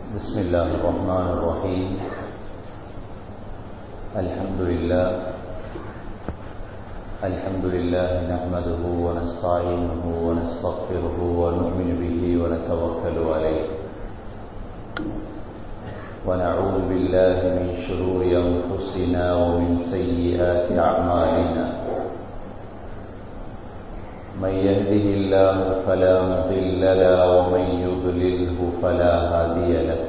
بسم الله الرحمن الرحيم الحمد لله الحمد لله نحمده ونستعينه ونستغفره ونؤمن به ونتوكل عليه ونعوذ بالله من شرور أنفسنا ومن سيئات أعمالنا من يهده الله فلا مضل له ومن يضلله فلا هادي له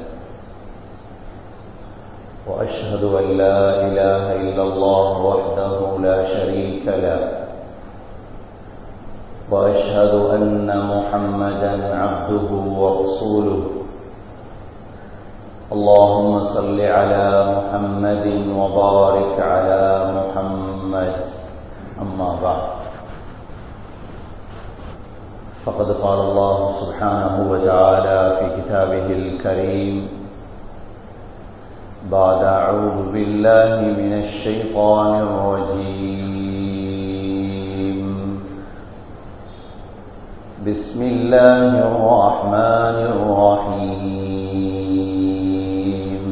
واشهد ان لا اله الا الله وحده لا شريك له واشهد ان محمدا عبده ورسوله اللهم صل على محمد وبارك على محمد اما بعد فقد قال الله سبحانه وتعالى في كتابه الكريم بعد أعوذ بالله من الشيطان الرجيم بسم الله الرحمن الرحيم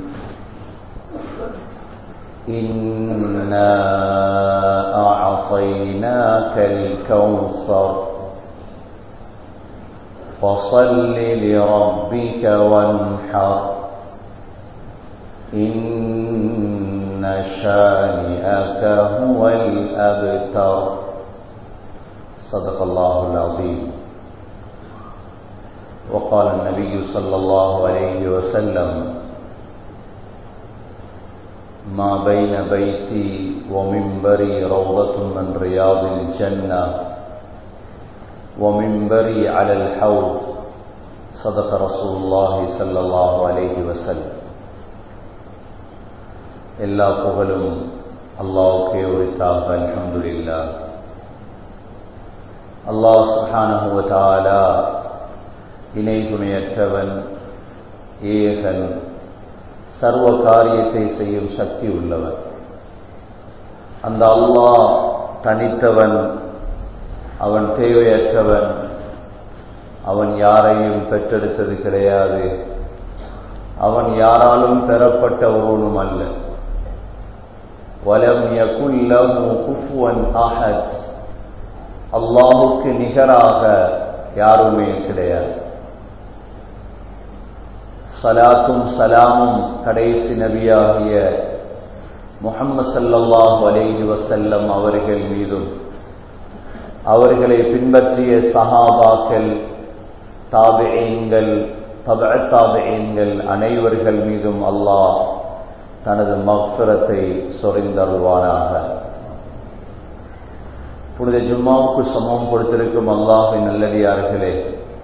إنا أعطيناك الكوثر فصل لربك وانحر إن شانئك هو الأبتر صدق الله العظيم وقال النبي صلى الله عليه وسلم ما بين بيتي ومنبري روضة من رياض الجنة ومنبري على الحوض صدق رسول الله صلى الله عليه وسلم எல்லா புகழும் அல்லாவுக்கே உரித்தாக அல்ஹம்துலில்லா அல்லாஹ் சுஹானஹுவ தாலா இணை துணையற்றவன் ஏகன் சர்வ காரியத்தை செய்யும் சக்தி உள்ளவன் அந்த அல்லாஹ் தனித்தவன் அவன் தேவையற்றவன் அவன் யாரையும் பெற்றெடுத்தது கிடையாது அவன் யாராலும் பெறப்பட்ட ஒருவனும் அல்ல வலம் யகுல்லஹு குஃபுவன் அஹத் அல்லாஹுக்கு நிகராக யாருமே கிடையாது சலாத்தும் சலாமும் கடைசி நபியாகிய முகம்மது சல்லல்லாஹு அலைஹி வசல்லம் அவர்கள் மீதும் அவர்களை பின்பற்றிய சஹாபாக்கள் தாபியங்கள் தப தாபியங்கள் அனைவர்கள் மீதும் அல்லாஹ் தனது மக்ஃபிரத்தை சொறிந்தருள்வானாக புனித ஜும்மாவுக்கு சமம் கொடுத்திருக்கும் அல்லாஹின் நல்லடியார்களே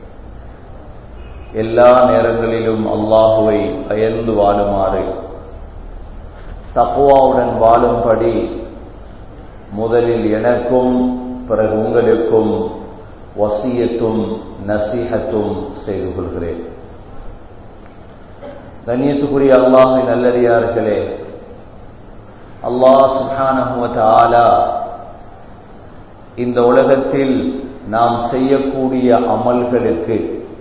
எல்லா நேரங்களிலும் அல்லாஹுவை பயந்து வாழுமாறு தக்குவாவுடன் வாழும்படி முதலில் எனக்கும் பிறகு உங்களுக்கும் வசியத்தும் நசீகத்தும் செய்து கொள்கிறேன் கண்ணியத்துக்குரிய அல்லாஹின் நல்லடியார்களே அல்லாஹ் சுஹானஹுவத் ஆலா இந்த உலகத்தில் நாம் செய்யக்கூடிய அமல்களுக்கு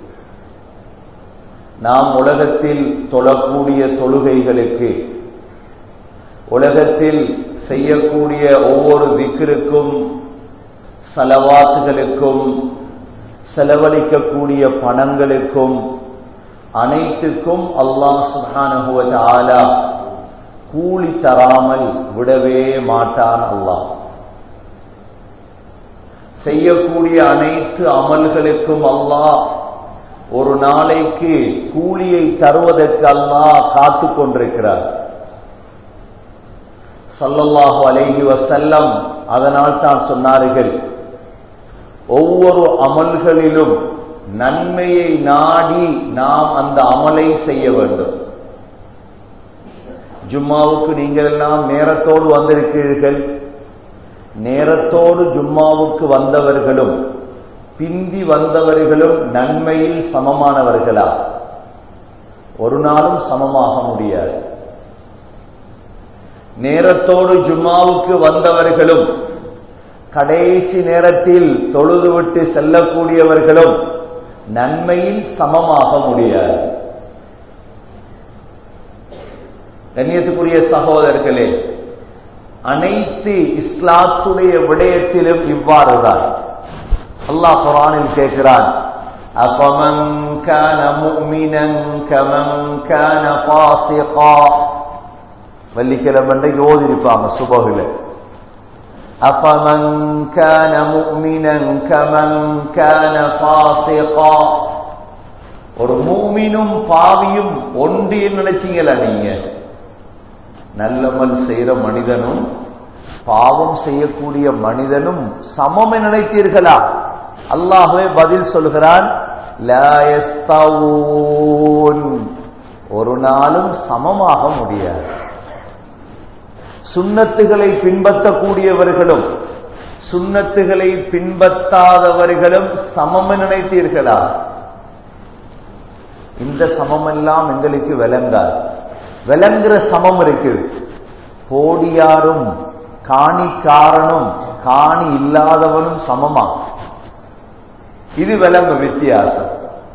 நாம் உலகத்தில் தொழக்கூடிய தொழுகைகளுக்கு உலகத்தில் செய்யக்கூடிய ஒவ்வொரு விக்கிற்கும் செலவாத்துகளுக்கும் செலவழிக்கக்கூடிய பணங்களுக்கும் அனைத்துக்கும் அல்லாஹ் சுஹானஹுவத் ஆலா கூலி தராமல் விடவே மாட்டான் அல்லாஹ் செய்யக்கூடிய அனைத்து அமல்களுக்கும் அல்லாஹ் ஒரு நாளைக்கு கூலியை தருவதற்கு அல்லாஹ் காத்து கொண்டிருக்கிறார் சல்லல்லாஹு அலைஹி வசல்லம் அதனால் தான் சொன்னார்கள் ஒவ்வொரு அமல்களிலும் நன்மையை நாடி நாம் அந்த அமலை செய்ய வேண்டும் ஜும்மாவுக்கு நீங்கள் எல்லாம் நேரத்தோடு வந்திருக்கிறீர்கள் நேரத்தோடு ஜும்மாவுக்கு வந்தவர்களும் பிந்தி வந்தவர்களும் நன்மையில் சமமானவர்களா ஒரு நாளும் சமமாக முடியாது நேரத்தோடு ஜும்மாவுக்கு வந்தவர்களும் கடைசி நேரத்தில் தொழுதுவிட்டு செல்லக்கூடியவர்களும் நன்மையில் சமமாக முடியாது கண்ணியத்துக்குரிய சகோதரர்களே அனைத்து இஸ்லாத்துடைய விடயத்திலும் இவ்வாறுதான் அல்லாஹ் குரானில் கேட்கிறான் أفمن كان مؤمنا كمن كان فاسقا வெள்ளிக்கிழமை அன்றைக்கு ஓதிருப்பாங்க சுபகுல أفمن كان مؤمنا كمن كان فاسقا ஒரு மூமினும் பாவியும் ஒன்று நினைச்சீங்களா நீங்க நல்லமல் செய்யற மனிதனும் பாவம் செய்யக்கூடிய மனிதனும் சமம் நினைத்தீர்களா அல்லாஹே பதில் சொல்கிறான் ஒரு நாளும் சமமாக முடியாது சுண்ணத்துகளை பின்பற்றக்கூடியவர்களும் சுண்ணத்துகளை பின்பற்றாதவர்களும் சமம் நினைத்தீர்களா இந்த சமமெல்லாம் எங்களுக்கு விளங்காது விளங்குற சமம் இருக்கு கோடியாரும் காணிக்காரனும் காணி இல்லாதவனும் சமமா இது விளங்கு வித்தியாசம்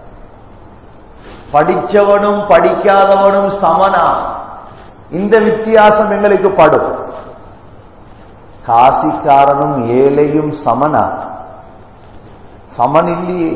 படிச்சவனும் படிக்காதவனும் சமனா இந்த வித்தியாசம் எங்களுக்கு படும் காசிக்காரனும் ஏழையும் சமனா சமன் இல்லையே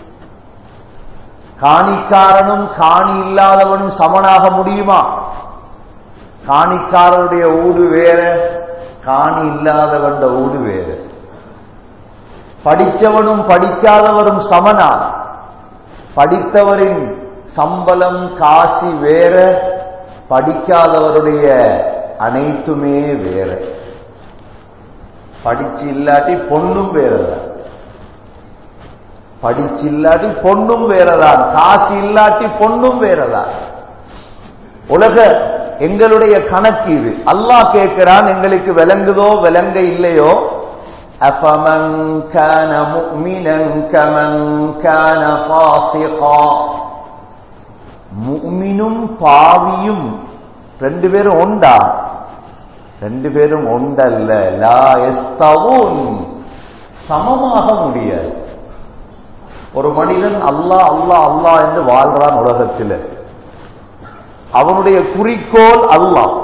காணிக்காரனும் காணி இல்லாதவனும் சமனாக முடியுமா காணிக்காரனுடைய ஊடு வேற காணி இல்லாதவன் ஊடு வேற படித்தவனும் படிக்காதவரும் சமனா படித்தவரின் சம்பளம் காசி வேற படிக்காதவருடைய அனைத்துமே வேற படிச்சு இல்லாட்டி பொண்ணும் வேறதான் படிச்சு இல்லாட்டி பொண்ணும் வேறதான் காசு இல்லாட்டி பொண்ணும் வேறதான் உலக எங்களுடைய கணக்கு இது அல்லாஹ் கேட்கிறான் எங்களுக்கு விளங்குதோ விளங்க இல்லையோ أفمن كان مؤمنا كمن كان فاسقا முக்மினும் பாவியும் ரெண்டு பேரும் ஒண்டா ரெண்டு பேரும் ஒண்டல்ல லா எஸ்தவும் சமமாக முடியாது ஒரு மனிதன் அல்லாஹ் அல்லாஹ் அல்லாஹ் என்று வாழ்றான் உலகத்தில் அவனுடைய குறிக்கோள் அல்லாஹ்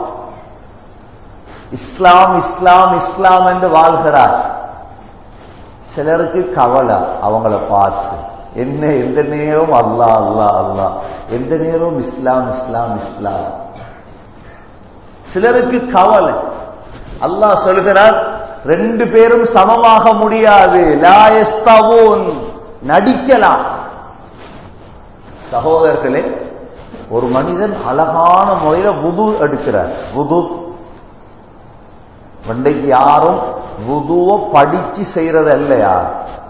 இஸ்லாம் இஸ்லாம் இஸ்லாம் என்று வாழ்கிறார் சிலருக்கு கவலை அவங்கள பார்த்து என்ன எந்த நேரம் அல்லா அல்லா அல்லா எந்த நேரம் இஸ்லாம் இஸ்லாம் இஸ்லாம் சிலருக்கு கவலை அல்லாஹ் சொல்கிறார் ரெண்டு பேரும் சமமாக முடியாது லாயஸ்தவோன் நடிக்கலாம் சகோதரர்களே ஒரு மனிதன் அழகான முறையில வுது எடுக்கிறார் வுது இன்றைக்கு யாரும் வுதுவ படிச்சு செய்யறது அல்ல யார்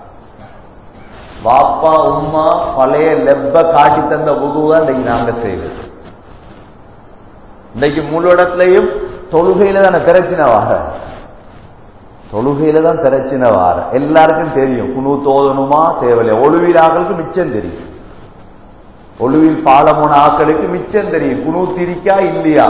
பாப்பா உம்மா பழைய லெப்ப காட்டி தந்த வுதுவ இன்னைக்கு நாங்க செய்வது இன்னைக்கு முழு இடத்துலையும் தொழுகையில தானே பிரச்சனை வார தொழுகையில தான் பிரச்சனை வார எல்லாருக்கும் தெரியும் குணு தோதணுமா தேவையில்லை ஒழுவில் ஆக்களுக்கு மிச்சம் தெரியும் ஒழுவில் பாலமுன ஆக்களுக்கு மிச்சம் தெரியும் குணு திரிக்கா இல்லையா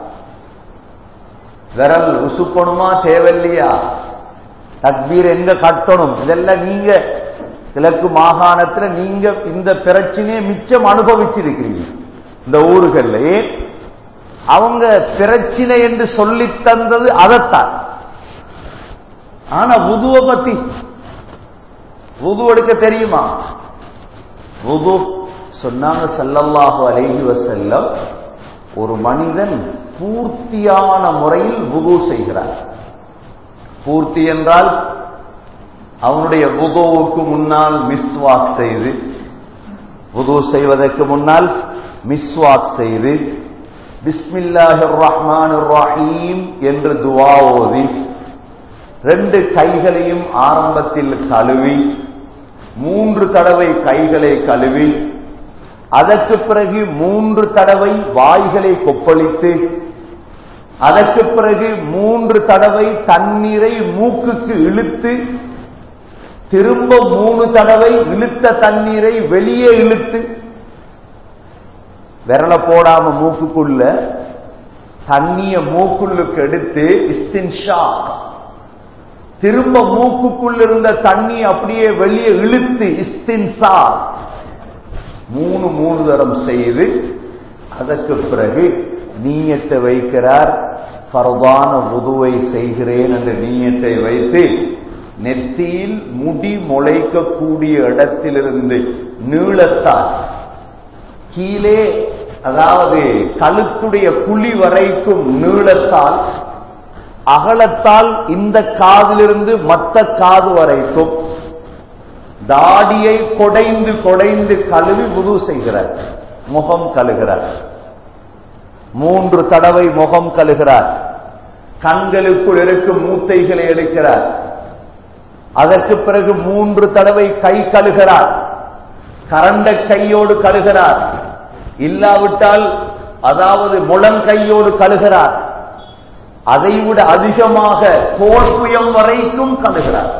விரல் உசுப்பணுமா தேவையில்லையா தக்பீர் எங்க கட்டணும் இதெல்லாம் நீங்க கிழக்கு மாகாணத்துல நீங்க இந்த பிரச்சனையை மிச்சம் அனுபவிச்சிருக்கிறீங்க இந்த ஊர்கள்ல ஏன் அவங்க பிரச்சனை என்று சொல்லி தந்தது அதைத்தான் ஆனா உதுவ பத்தி உது எடுக்க தெரியுமா உது சொன்னாங்க சல்லல்லாஹு அலைஹி வசல்லம் ஒரு மனிதன் பூர்த்தியான முறையில் வுது செய்கிறார் பூர்த்தி என்றால் அவனுடைய வுதுவுக்கு முன்னால் மிஸ்வாக் செய்து வுது செய்வதற்கு முன்னால் மிஸ்வாக் செய்து பிஸ்மில்லாஹிர் ரஹ்மான் ரஹீம் என்று துவா ஓதி ரெண்டு கைகளையும் ஆரம்பத்தில் கழுவி மூன்று தடவை கைகளை கழுவி அதற்கு பிறகு மூன்று தடவை வாய்களை கொப்பளித்து அதற்கு பிறகு மூன்று தடவை தண்ணீரை மூக்குக்கு இழுத்து திரும்ப மூணு தடவை இழுத்த தண்ணீரை வெளியே இழுத்து விரல போடாம மூக்குக்குள்ள தண்ணிய மூக்குள்ளுக்கு எடுத்து இஸ்தின்ஷா திரும்ப மூக்குக்குள்ள இருந்த தண்ணி அப்படியே வெளியே இழுத்து இஸ்தின்சா மூணு மூணு தரம் செய்து அதற்கு பிறகு நீயத்தை வைக்கிறார் பரவான உதுவை செய்கிறேன் என்ற நீயத்தை வைத்து நெத்தியில் முடி முளைக்கக்கூடிய இடத்திலிருந்து நீளத்தால் கீழே அதாவது கழுத்துடைய குழி வரைக்கும் நீளத்தால் அகலத்தால் இந்த காதிலிருந்து மற்ற காது வரைக்கும் தாடியை கொடைந்து கொடைந்து கழுவி உது செய்கிறார் முகம் கழுகிறார் மூன்று தடவை முகம் கழுகிறார் கண்களுக்குள் இருக்கும் மூத்தைகளை எடுக்கிறார் அதற்கு பிறகு மூன்று தடவை கை கழுகிறார் கரண்ட கையோடு கழுகிறார் இல்லாவிட்டால் அதாவது முழங்கையோடு கழுகிறார் அதைவிட அதிகமாக தோல்புயம் வரைக்கும் கழுகிறார்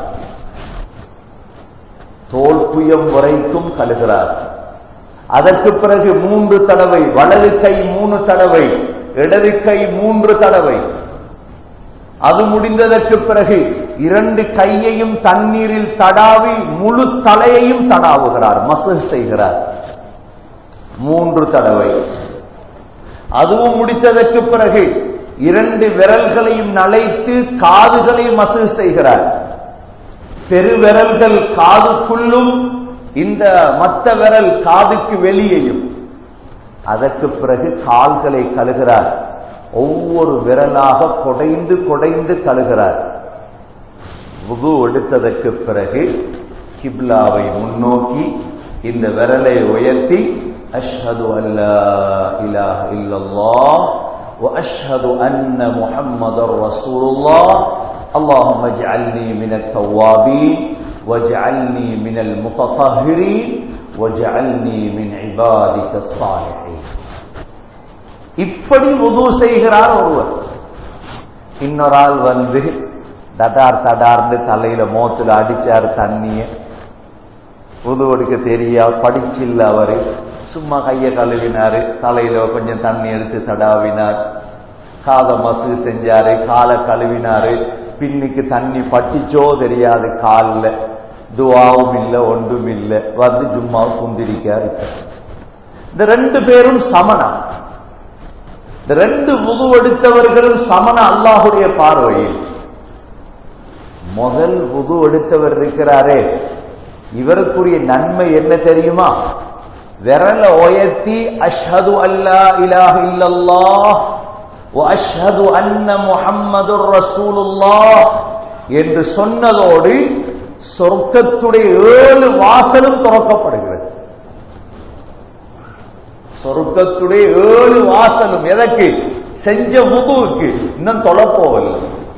தோல்புயம் வரைக்கும் கழுகிறார் அதற்கு பிறகு மூன்று தடவை வலது கை மூணு தடவை இடது கை மூன்று தடவை அது முடிந்ததற்கு பிறகு இரண்டு கையையும் தண்ணீரில் தடாவி முழு தலையையும் தடாவுகிறார் மசூல் செய்கிறார் மூன்று தடவை அதுவும் முடித்ததற்கு பிறகு இரண்டு விரல்களையும் நனைத்து காதுகளை மசூல் செய்கிறார் பெருவிரல்கள் காதுக்குள்ளும் இந்த மற்ற விரல் காதுக்கு வெளியேயும் அதற்கு பிறகு கால்களை கழுகிறார் ஒவ்வொரு விரலாக கொடைந்து கொடைந்து கழுகிறார் வுது எடுத்ததற்கு பிறகு கிப்லாவை முன்னோக்கி இந்த விரலை உயர்த்தி அஷ்ஹது அல்லா இலாஹ இல்லல்லாஹ் وأشهد أن محمد رسول الله اللهم اجعلني من التوابين واجعلني من المتطهرين واجعلني من عبادك الصالحين இப்படி உது செய்கிறார் ஒருவர் இன்னொரு ஆள் வந்து தடார் தடார்ந்து தலையில மோத்துல அடிச்சார் தண்ணிய உது எடுக்க தெரியா படிச்சில்ல அவரு சும்மா கைய கழுவினாரு தலையில கொஞ்சம் தண்ணி எடுத்து தடாவினார் காத மசு செஞ்சாரு காலை கழுவினாரு பின்னுக்கு தண்ணி பட்டிச்சோ தெரியாது காலில் துவாவும் இல்லை ஒன்றும் இல்லை வந்து ஜும்மா குந்திரிக்காரு இந்த ரெண்டு பேரும் சமணம் இந்த ரெண்டு முது எடுத்தவர்களும் சமண அல்லாஹுடைய பார்வையில் முதல் உது எடுத்தவர் இருக்கிறாரே இவருக்குரிய நன்மை என்ன தெரியுமா விரல உயர்த்தி அஷ்ஹது அல்லா இலாஹ இல்லல்லாஹ் அஷ்ஹது அன்ன முஹம்மது ரசூலுல்லாஹ் என்று சொன்னதோடு சொர்க்கத்துடைய ஏழு வாசலும் துறக்கப்படுகிறது சொர்க்கத்துடைய ஏழு வாசலும் எதற்கு செஞ்ச முதுவுக்கு இன்னும் தொலைப்போவல்லை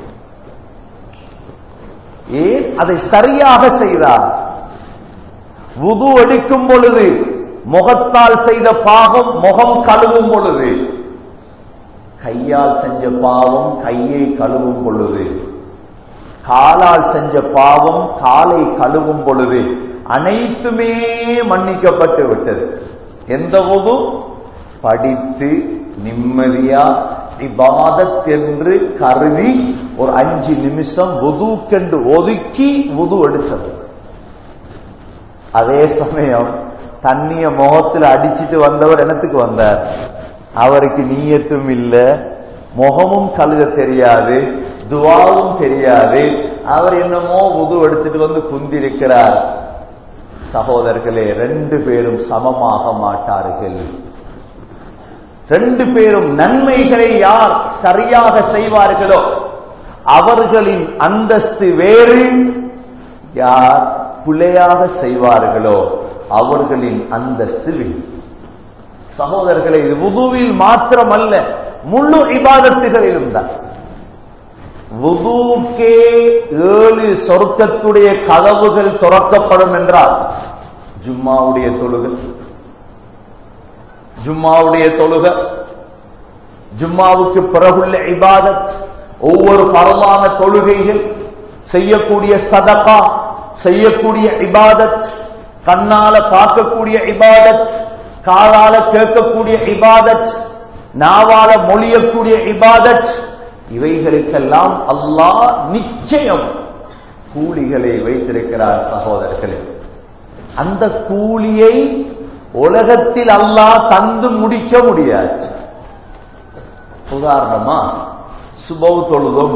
ஏன் அதை சரியாக செய்தார் வுது எடுக்கும் பொழுது முகத்தால் செய்த பாவம் முகம் கழுவும் பொழுது கையால் செஞ்ச பாவம் கையை கழுவும் பொழுது காலால் செஞ்ச பாவம் காலை கழுவும் பொழுது அனைத்துமே மன்னிக்கப்பட்டு விட்டது எந்த வுது படித்து நிம்மதியா இபாதத் என்று கருதி ஒரு அஞ்சு நிமிஷம் வுதுக்கென்று ஒதுக்கி வுது எடுத்தது அதே சமயம் தண்ணிய முகத்தில் அடிச்சிட்டு வந்தவர் என்னத்துக்கு வந்தார் அவருக்கு நீயத்தும் இல்ல முகமும் கழுக தெரியாது துவாவும் தெரியாது அவர் என்னமோ உது எடுத்துட்டு வந்து குந்திருக்கிறார் சகோதரர்களே ரெண்டு பேரும் சமமாக மாட்டார்கள் ரெண்டு பேரும் நன்மைகளை யார் சரியாக செய்வார்களோ அவர்களின் அந்தஸ்து வேறு யார் பிழையாக செய்வார்களோ அவர்களின் அந்தஸ்து வேறு சகோதரர்களை இது உதுவில் மாத்திரமல்ல முழு இபாதத்துகளிலும் தான் வுதுவுக்கே ஏழு சொர்க்கத்துடைய கதவுகள் திறக்கப்படும் என்றால் ஜும்மாவுடைய தொழுகை ஜும்மாவுடைய தொழுக ஜும்மாவுக்கு பிறகுள்ள இபாதத் ஒவ்வொரு பரவான தொழுகைகள் செய்யக்கூடிய சதகா செய்யக்கூடிய இபாதத் கண்ணால பார்க்கக்கூடிய இபாதத் காலால கேட்கக்கூடிய இபாதத் நாவால மொழியக்கூடிய இபாதத் இவைகளுக்கெல்லாம் அல்லாஹ் நிச்சயம் கூலிகளை வைத்திருக்கிறார் சகோதரர்களே அந்த கூலியை உலகத்தில் அல்லாஹ் தந்து முடிக்க முடியாது உதாரணமா சுபவு தொழுதோம்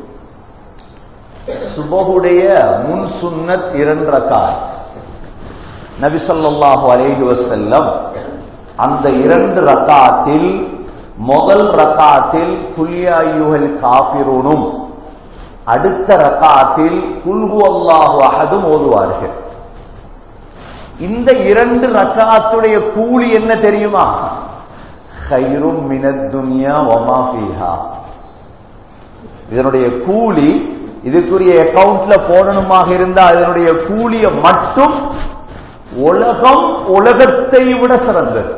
சுபகுடைய முன் சுன்னத் இரண்டு ரக்காத் நபி ஸல்லல்லாஹு அலைஹி வஸல்லம் அந்த இரண்டு ரக்காத்தில் முதல் ரக்காத்தில் குல்யாயுகல் காபிரூனும் அடுத்த ரக்காத்தில் குல்ஹு அல்லாஹு அஹதும் ஓதுவார்கள் இந்த இரண்டு ரக்காத்துடைய கூலி என்ன தெரியுமா ஹைரும் மினத் துன்யா வமா ஃபீஹா இதனுடைய கூலி இதுக்குரிய அக்கவுண்ட்ல போடணுமாக இருந்தா அதனுடைய கூலிய மட்டும் உலகம் உலகத்தை விட சிறந்தது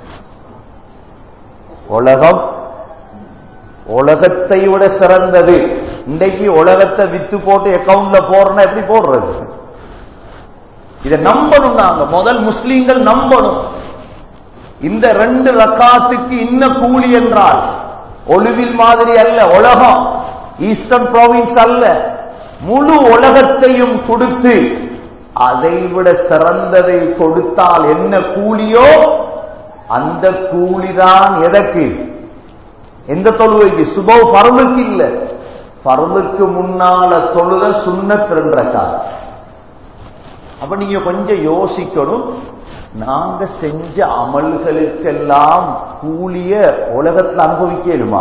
உலகம் உலகத்தை விட சிறந்தது இன்றைக்கு உலகத்தை வித்து போட்டு அக்கவுண்ட்ல போடுறோம்னா எப்படி போடுறது இதை நம்பணும் நாங்க முதல் முஸ்லீம்கள் நம்பணும் இந்த ரெண்டு ரக்காத்துக்கு இன்ன கூலி என்றால் ஒளிவில் மாதிரி அல்ல உலகம் ஈஸ்டர்ன் ப்ராவின்ஸ் அல்ல முழு உலகத்தையும் கொடுத்து அதைவிட சிறந்ததை கொடுத்தால் என்ன கூலியோ அந்த கூலிதான் எதற்கு எந்த தொழுவைக்கு சுபவ் பருளுக்கு இல்ல பருளுக்கு முன்னால தொழுத சுண்ணத் ரெண்டு ரக்காத் அப்ப நீங்க கொஞ்சம் யோசிக்கணும் நாங்க செஞ்ச அமல்களுக்கெல்லாம் கூலிய உலகத்துல அனுபவிக்கலுமா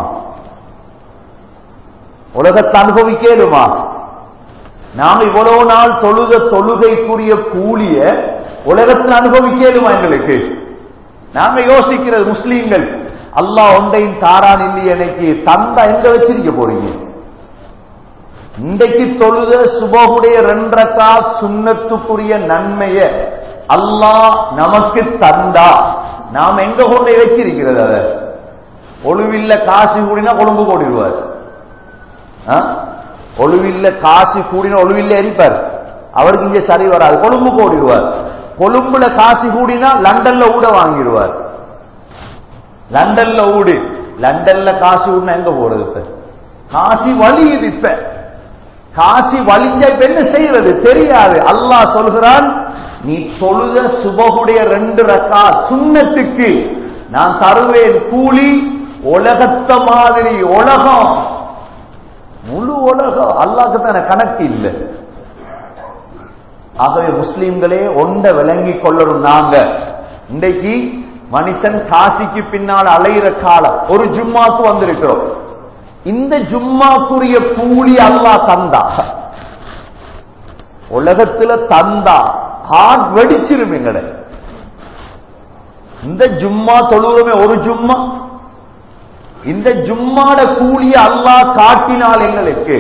உலகத்தை அனுபவிக்கலுமா நாம இவ்வளவு நாள் தொழுத தொழுகைக்குரிய கூலிய உலகத்தில் அனுபவிக்கலுமா எங்களுக்கு நாம யோசிக்கிறது முஸ்லீம்கள் அல்லாஹ் ஒன்றையும் தாரான் இல்லையே எனக்கு தந்தா எங்க வச்சிருக்க போறீங்க இன்றைக்கு தொழுத சுபகுடைய ரெண்டரக்கா சுண்ணத்துக்குரிய நன்மைய அல்லாஹ் நமக்கு தந்தா நாம் எங்க கொண்டே வச்சிருக்கிறது அத ஒழுவில்ல காசு கூடினா கொழும்பு கூடிடுவார் ஒழுவில்ல காசு கூடினா ஒழுவில்ல எரிப்பார் அவருக்கு இங்க சரி வராது கொழும்பு ஓடிடுவார் கொழும்புல காசு கூடினா லண்டன்ல ஊட வாங்கிடுவார் லண்டன்ல ஊடு லண்டன்ல காசு ஊடினா எங்க போறது இப்ப காசி வலியுது இப்ப காசி வலிஞ்சா இப்ப என்ன செய்யறது தெரியாது அல்லாஹ் சொல்கிறான் நீ தொழுத சுபகுடைய ரெண்டு ரக்கா சுண்ணத்துக்கு நான் தருவேன் கூலி உலகத்த மாதிரி உலகம் முழு உலகம் அல்லாக்கு தான கணக்கு இல்லை ஆகவே முஸ்லீம்களே ஒன்றை விளங்கி கொள்ளணும் நாங்க இன்றைக்கு மனுஷன் காசிக்கு பின்னால் அலையிற காலம் ஒரு ஜும்மாக்கு வந்திருக்கிறோம் இந்த ஜும்மாக்குரிய கூலி அல்லா தந்தா உலகத்துல தந்தா ஹார்ட் வெடிச்சிரும் எங்கட இந்த ஜும்மா தொழுவுமே ஒரு ஜும்மா இந்த ஜும்மாட கூலிய அல்லாஹ் காட்டினால் எங்களுக்கு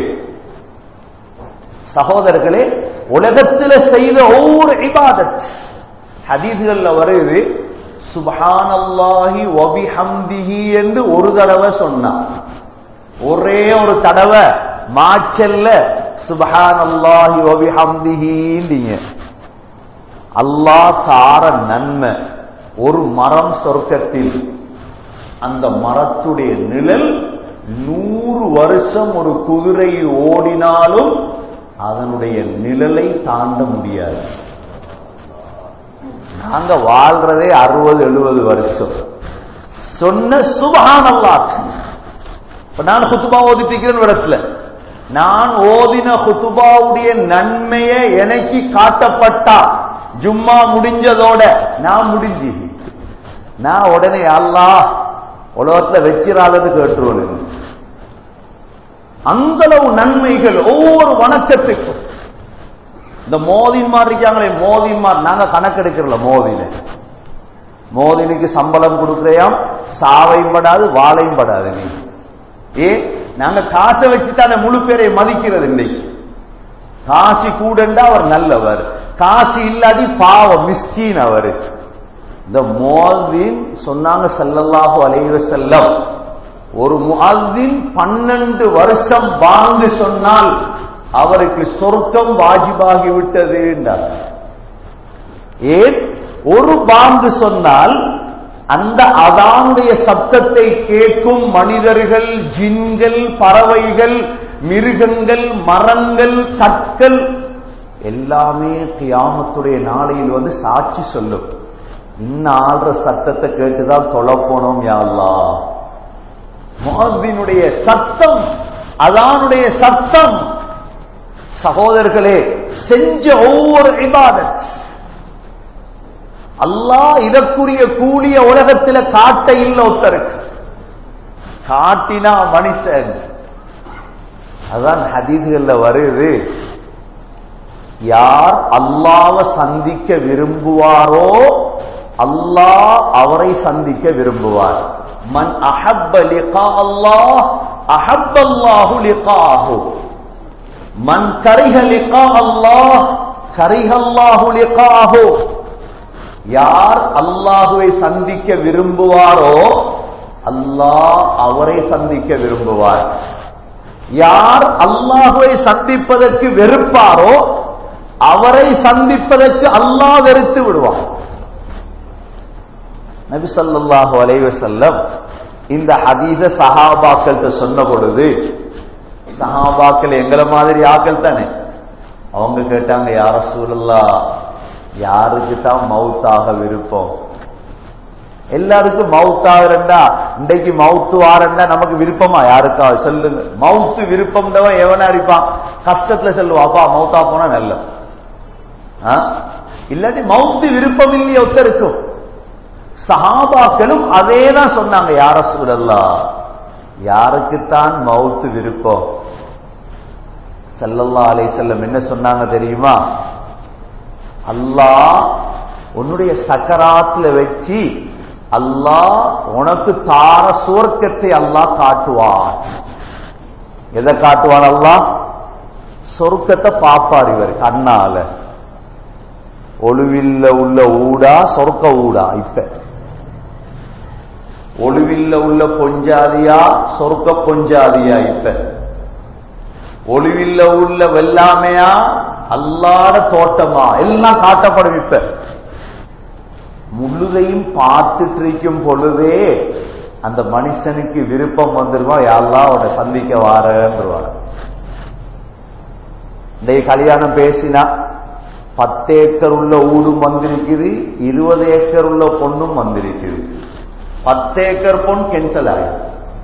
சகோதரர்களே உலகத்தில் செய்த ஒவ்வொரு இபாதத் ஹதீஸ்கள்ல வருது சுபஹானல்லாஹி வபிஹம்திஹி என்று ஒரு தடவை சொன்னான் ஒரே ஒரு தடவை மாச்சல்ல சுபஹானல்லாஹி வபிஹம்திஹின்றீங்க அல்லாஹ் தார நன்மை ஒரு மரம் சொர்க்கத்தில் அந்த மரத்துடைய நிழல் நூறு வருஷம் ஒரு குதிரை ஓடினாலும் அதனுடைய நிழலை தாண்ட முடியாது நாங்க வாழ்றதே அறுபது எழுபது வருஷம் சொன்ன சுபகான் அல்லா இப்ப நான் குத்துபா ஓதிட்டிருக்கிறேன் வருஷத்துல நான் ஓதின குத்துபாவுடைய நன்மையை எனக்கு காட்டப்பட்டா ஜும்மா முடிஞ்சதோட நான் முடிஞ்சு நான் உடனே அல்லாஹ் உலகத்துல வச்சிராதது கேட்டுருவேன் அந்தளவு நன்மைகள் ஒவ்வொரு வணக்கத்துக்கும் இந்த மோதின்மார் இருக்காங்களே மோதின்மார் நாங்க கணக்கெடுக்கிறோம்ல மோதின மோதினுக்கு சம்பளம் கொடுக்குறையாம் சாவையும் படாது வாழையும் படாது நீ ஏ நாங்க காசை வச்சுட்டான முழு பேரை மதிக்கிறது இன்னைக்கு காசி கூடண்டா அவர் நல்லவர் காசு இல்லாதி பாவம் மிஸ்கீன் அவர் இந்த மோதின் சொன்னாங்க செல்லல்லாஹு அலைவ செல்லம் ஒரு முஅத்தின் பன்னெண்டு வருஷம் வாழ்ந்து சொன்னால் அவருக்கு சொர்க்கம் வாஜிபாகி விட்டது என்றார் ஏன் ஒரு பாந்து சொன்னால் அந்த அதானுடைய சப்தத்தை கேட்கும் மனிதர்கள் ஜின்கள் பறவைகள் மிருகங்கள் மரங்கள் கற்கள் எல்லாமே கியாமத்துடைய நாளையில் வந்து சாட்சி சொல்லும் இன்னும் ஆள்ற சத்தத்தை கேட்டுதான் தொலை போனோம் யாழ்லா முஹத்தினுடைய சத்தம் அதானுடைய சத்தம் சகோதரர்களே செஞ்ச ஒவ்வொரு இபாதத் அல்லாஹ் இதற்குரிய கூலிய உலகத்துல காட்ட இல்ல ஒருத்தருக்கு காட்டினா மனுஷன் அதான் ஹதீதுகள்ல வருது யார் அல்லாவ சந்திக்க விரும்புவாரோ அல்லாஹ் அவரை சந்திக்க விரும்புவார் மன் அஹப்ப லிகா அல்லாஹ் அஹப்ப அல்லாஹு லிகாஹு மன் கரிஹ லிகா அல்லாஹ் கரிஹ அல்லாஹு லிகாஹு யார் அல்லாஹுவை சந்திக்க விரும்புவாரோ அல்லாஹ் அவரை சந்திக்க விரும்புவார் யார் அல்லாஹுவை சந்திப்பதற்கு வெறுப்பாரோ அவரை சந்திப்பதற்கு அல்லாஹ் வெறுத்து விடுவார் நபி ஸல்லல்லாஹு அலைஹி வஸல்லம் இந்த ஹதீஸ சஹாபாக்கள்கிட்ட சொன்ன பொழுது சஹாபாக்கள் எங்களை மாதிரி ஆக்கள் தானே அவங்க கேட்டாங்க யார சூழல்லா யாருக்கு தான் மவுத்தாக விருப்பம் எல்லாருக்கும் மவுத் ஆகுறா இன்றைக்கு மவுத்து வாரண்டா நமக்கு விருப்பமா யாருக்கா சொல்லுங்க மவுத்து விருப்பம்ன்றவன் எவனா இருப்பான் கஷ்டத்துல சொல்லுவான் அப்பா மவுத்தா போனா நல்ல இல்லாட்டி மவுத்து விருப்பம் இல்லையே ஒருத்தருக்கும் சஹாபாக்களும் அதே தான் சொன்னாங்க யார சூழல்லா யாருக்குத்தான் மவுத்து விருப்பம் சல்லல்லா அலை செல்லம் என்ன சொன்னாங்க தெரியுமா அல்லாஹ் உன்னுடைய சக்கராத்துல வச்சு அல்லாஹ் உனக்கு தார சுவர்க்கத்தை அல்லாஹ் காட்டுவான் எதை காட்டுவான் அல்லாஹ் சொர்க்கத்தை பாப்பார் இவர் கண்ணால ஒளிவில்ல உள்ள ஊடா சொர்க்க ஊடா இப்ப ஒளிவில்ல உள்ள பொஞ்சாதியா சொர்க்க பொஞ்சாதியா இப்ப ஒளிவில்ல உள்ள வெள்ளாமையா அல்லாட தோட்டமா எல்லாம் காட்டப்படும் இப்ப முழுதையும் பார்த்துட்டு இருக்கும் பொழுதே அந்த மனுஷனுக்கு விருப்பம் வந்துருவா யாரெல்லாம் அவனை சந்திக்க வாரன்றுவாங்க இந்த கல்யாணம் பேசினா பத்து ஏக்கர் உள்ள ஊடும் வந்திருக்குது இருபது ஏக்கர் உள்ள பொண்ணும் வந்திருக்குது பத்து ஏக்கர் பொன் கேன்சல் ஆயிடும்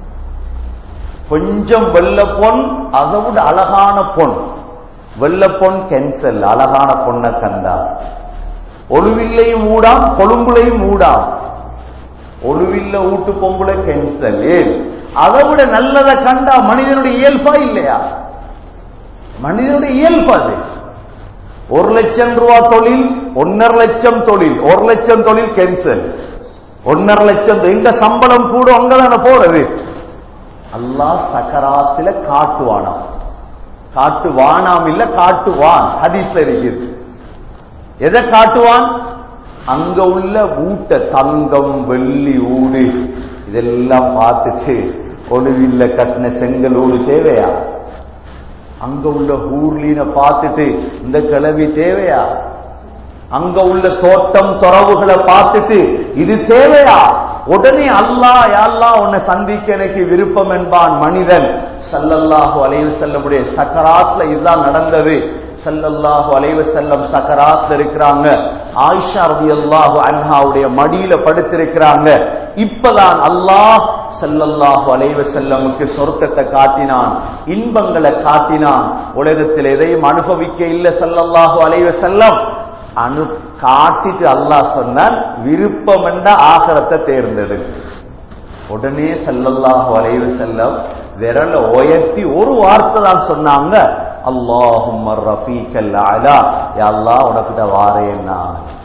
கொஞ்சம் வெள்ள பொன் அதை விட அழகான பொன் வெள்ள பொன் கேன்சல் அழகான பொண்ணை கண்டா ஒழுவில்லையும் ஊடாம் கொழும்புலையும் ஊடாம் ஒழுவில்ல ஊட்டு பொம்புல கேன்சல் ஏன் அதை விட நல்லதை கண்டா மனிதனுடைய இயல்பா இல்லையா மனிதனுடைய இயல்பு அது ஒரு லட்சம் ரூபா தொழில் ஒன்னரை லட்சம் தொழில் ஒரு லட்சம் தொழில் கேன்சல் ஒன்னரை லட்சம் எங்க சம்பளம் கூட அங்கதான போறது அல்லாஹ் சக்கராத்துல காட்டுவானாம் காட்டுவானாம் இல்ல காட்டுவான் ஹதீஸ்ல இருக்குது எதை காட்டுவான் அங்க உள்ள ஊட்ட தங்கம் வெள்ளி ஊடு இதெல்லாம் பார்த்துட்டு ஒளிவில்ல கட்டின செங்கல் ஊடு தேவையா அங்க உள்ள ஊர்லீன பார்த்துட்டு இந்த கிளவி தேவையா அங்க உள்ள தோட்டம் துறவுகளை பார்த்துட்டு இது தேவையா உடனே அல்லாஹ் யாழ்லா உன்னை சந்திக்க எனக்கு விருப்பம் என்பான் மனிதன் சல்லல்லாஹு அலைவு செல்லமுடைய சக்கராத்ல இதுதான் நடந்தது சல்லல்லாஹு அலைவு செல்லம் சக்கராத்ல இருக்கிறாங்க ஆயிஷா ரதி அல்லாஹு அன்ஹாவுடைய மடியில படுத்திருக்கிறாங்க இப்பதான் அல்லாஹ் சல்லல்லாஹு அலைவ செல்லமுக்கு சொர்க்கத்தை காட்டினான் இன்பங்களை காட்டினான் உலகத்தில் எதையும் அனுபவிக்க இல்லை சல்லல்லாஹு அலைவ செல்லம் அனு காட்டிட்டு அல்லாஹ் சொன்னான் விருப்பம் என்ற ஆகரத்தை தேர்ந்தெடு உடனே சல்லல்லாஹு அலைவ செல்லம் விரல உயர்த்தி ஒரு வார்த்தை தான் சொன்னாங்க அல்லாஹும் ரஃபீக்கல் அலா அல்லாஹ் உனக்கிட்ட வாரேன்னா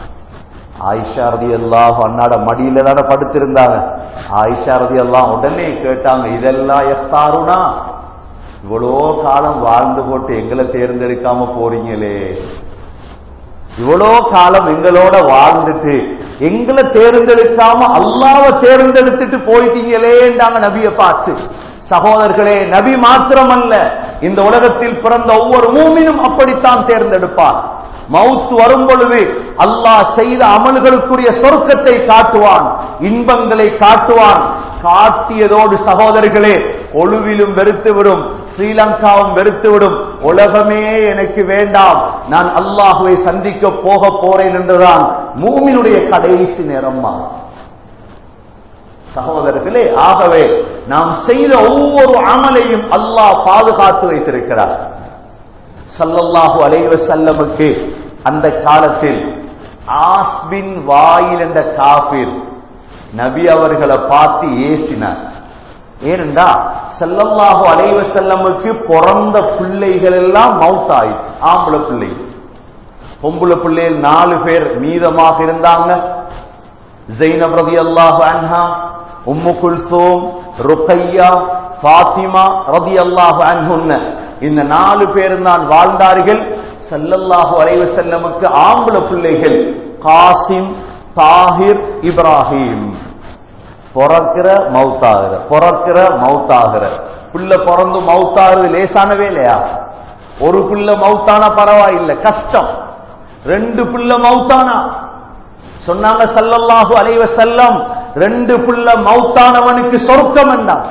ஆயிஷா ரதி அல்லாஹ் அண்ணாட மடியில தானே படுத்திருந்தாங்க ஆயிஷா ரதி எல்லாம் உடனே கேட்டாங்க இதெல்லாம் எஃப்தாருனா இவ்வளோ காலம் வாழ்ந்து போட்டு எங்களை தேர்ந்தெடுக்காம போறீங்களே இவ்வளோ காலம் எங்களோட வாழ்ந்துட்டு எங்களை தேர்ந்தெடுக்காம அல்லாவை தேர்ந்தெடுத்துட்டு போயிட்டீங்களேன்றாங்க நபியை பார்த்து சகோதரர்களே நபி மாத்திரமல்ல இந்த உலகத்தில் பிறந்த ஒவ்வொரு மூமினும் அப்படித்தான் தேர்ந்தெடுப்பார் மவுத்து வரும் பொழுது அல்லாஹ் செய்த அமல்களுக்குரிய சொர்க்கத்தை காட்டுவான் இன்பங்களை காட்டுவான் காட்டியதோடு சகோதரர்களே ஒழுவிலும் வெறுத்துவிடும் ஸ்ரீலங்காவும் வெறுத்துவிடும் உலகமே எனக்கு வேண்டாம் நான் அல்லாஹுவை சந்திக்க போக போறேன் என்றுதான் மூமினுடைய கடைசி நேரம்மா சகோதரர்களே ஆகவே நாம் செய்த ஒவ்வொரு அமலையும் அல்லாஹ் பாதுகாத்து வைத்திருக்கிறார் சல்லல்லாஹு அலைஹி வஸல்லமுக்கு அந்த காலத்தில் ஆஸ்பின் வாயில் என்ற காபிர் நபி அவர்களை பார்த்து ஏசினார் ஏனென்றா செல்லல்லாஹு அலைஹி வஸல்லமுக்கு பிறந்த பிள்ளைகள் எல்லாம் மவுத் ஆயிடுச்சு ஆம்பளை பிள்ளைகள் பொம்பளை பிள்ளைகள் நாலு பேர் மீதமாக இருந்தாங்க ஜெய்னப் ரலியல்லாஹு அன்ஹா உம்மு குல்சூம் ருக்கையா ஃபாத்திமா ரலியல்லாஹு அன்ஹுன்ன இந்த நாலு பேர் தான் வாழ்ந்தார்கள் ஸல்லல்லாஹு அலைஹி வஸல்லமுக்கு ஆம்பளை பிள்ளைகள் காசிம் தாஹிர் இப்ராஹிம் பிறக்கிற மவுத்தாகிற பிறக்கிற மவுத்தாகிற பிள்ளை பிறந்து மவுத்தாகிறது லேசானவே இல்லையா ஒரு பிள்ளை மவுத்தானா பரவாயில்லை கஷ்டம் ரெண்டு பிள்ளை மவுத்தானா சொன்னாங்க சல்லல்லாஹு அலைவ செல்லம் ரெண்டு புள்ள மவுத்தானவனுக்கு சொர்க்கம் என்றான்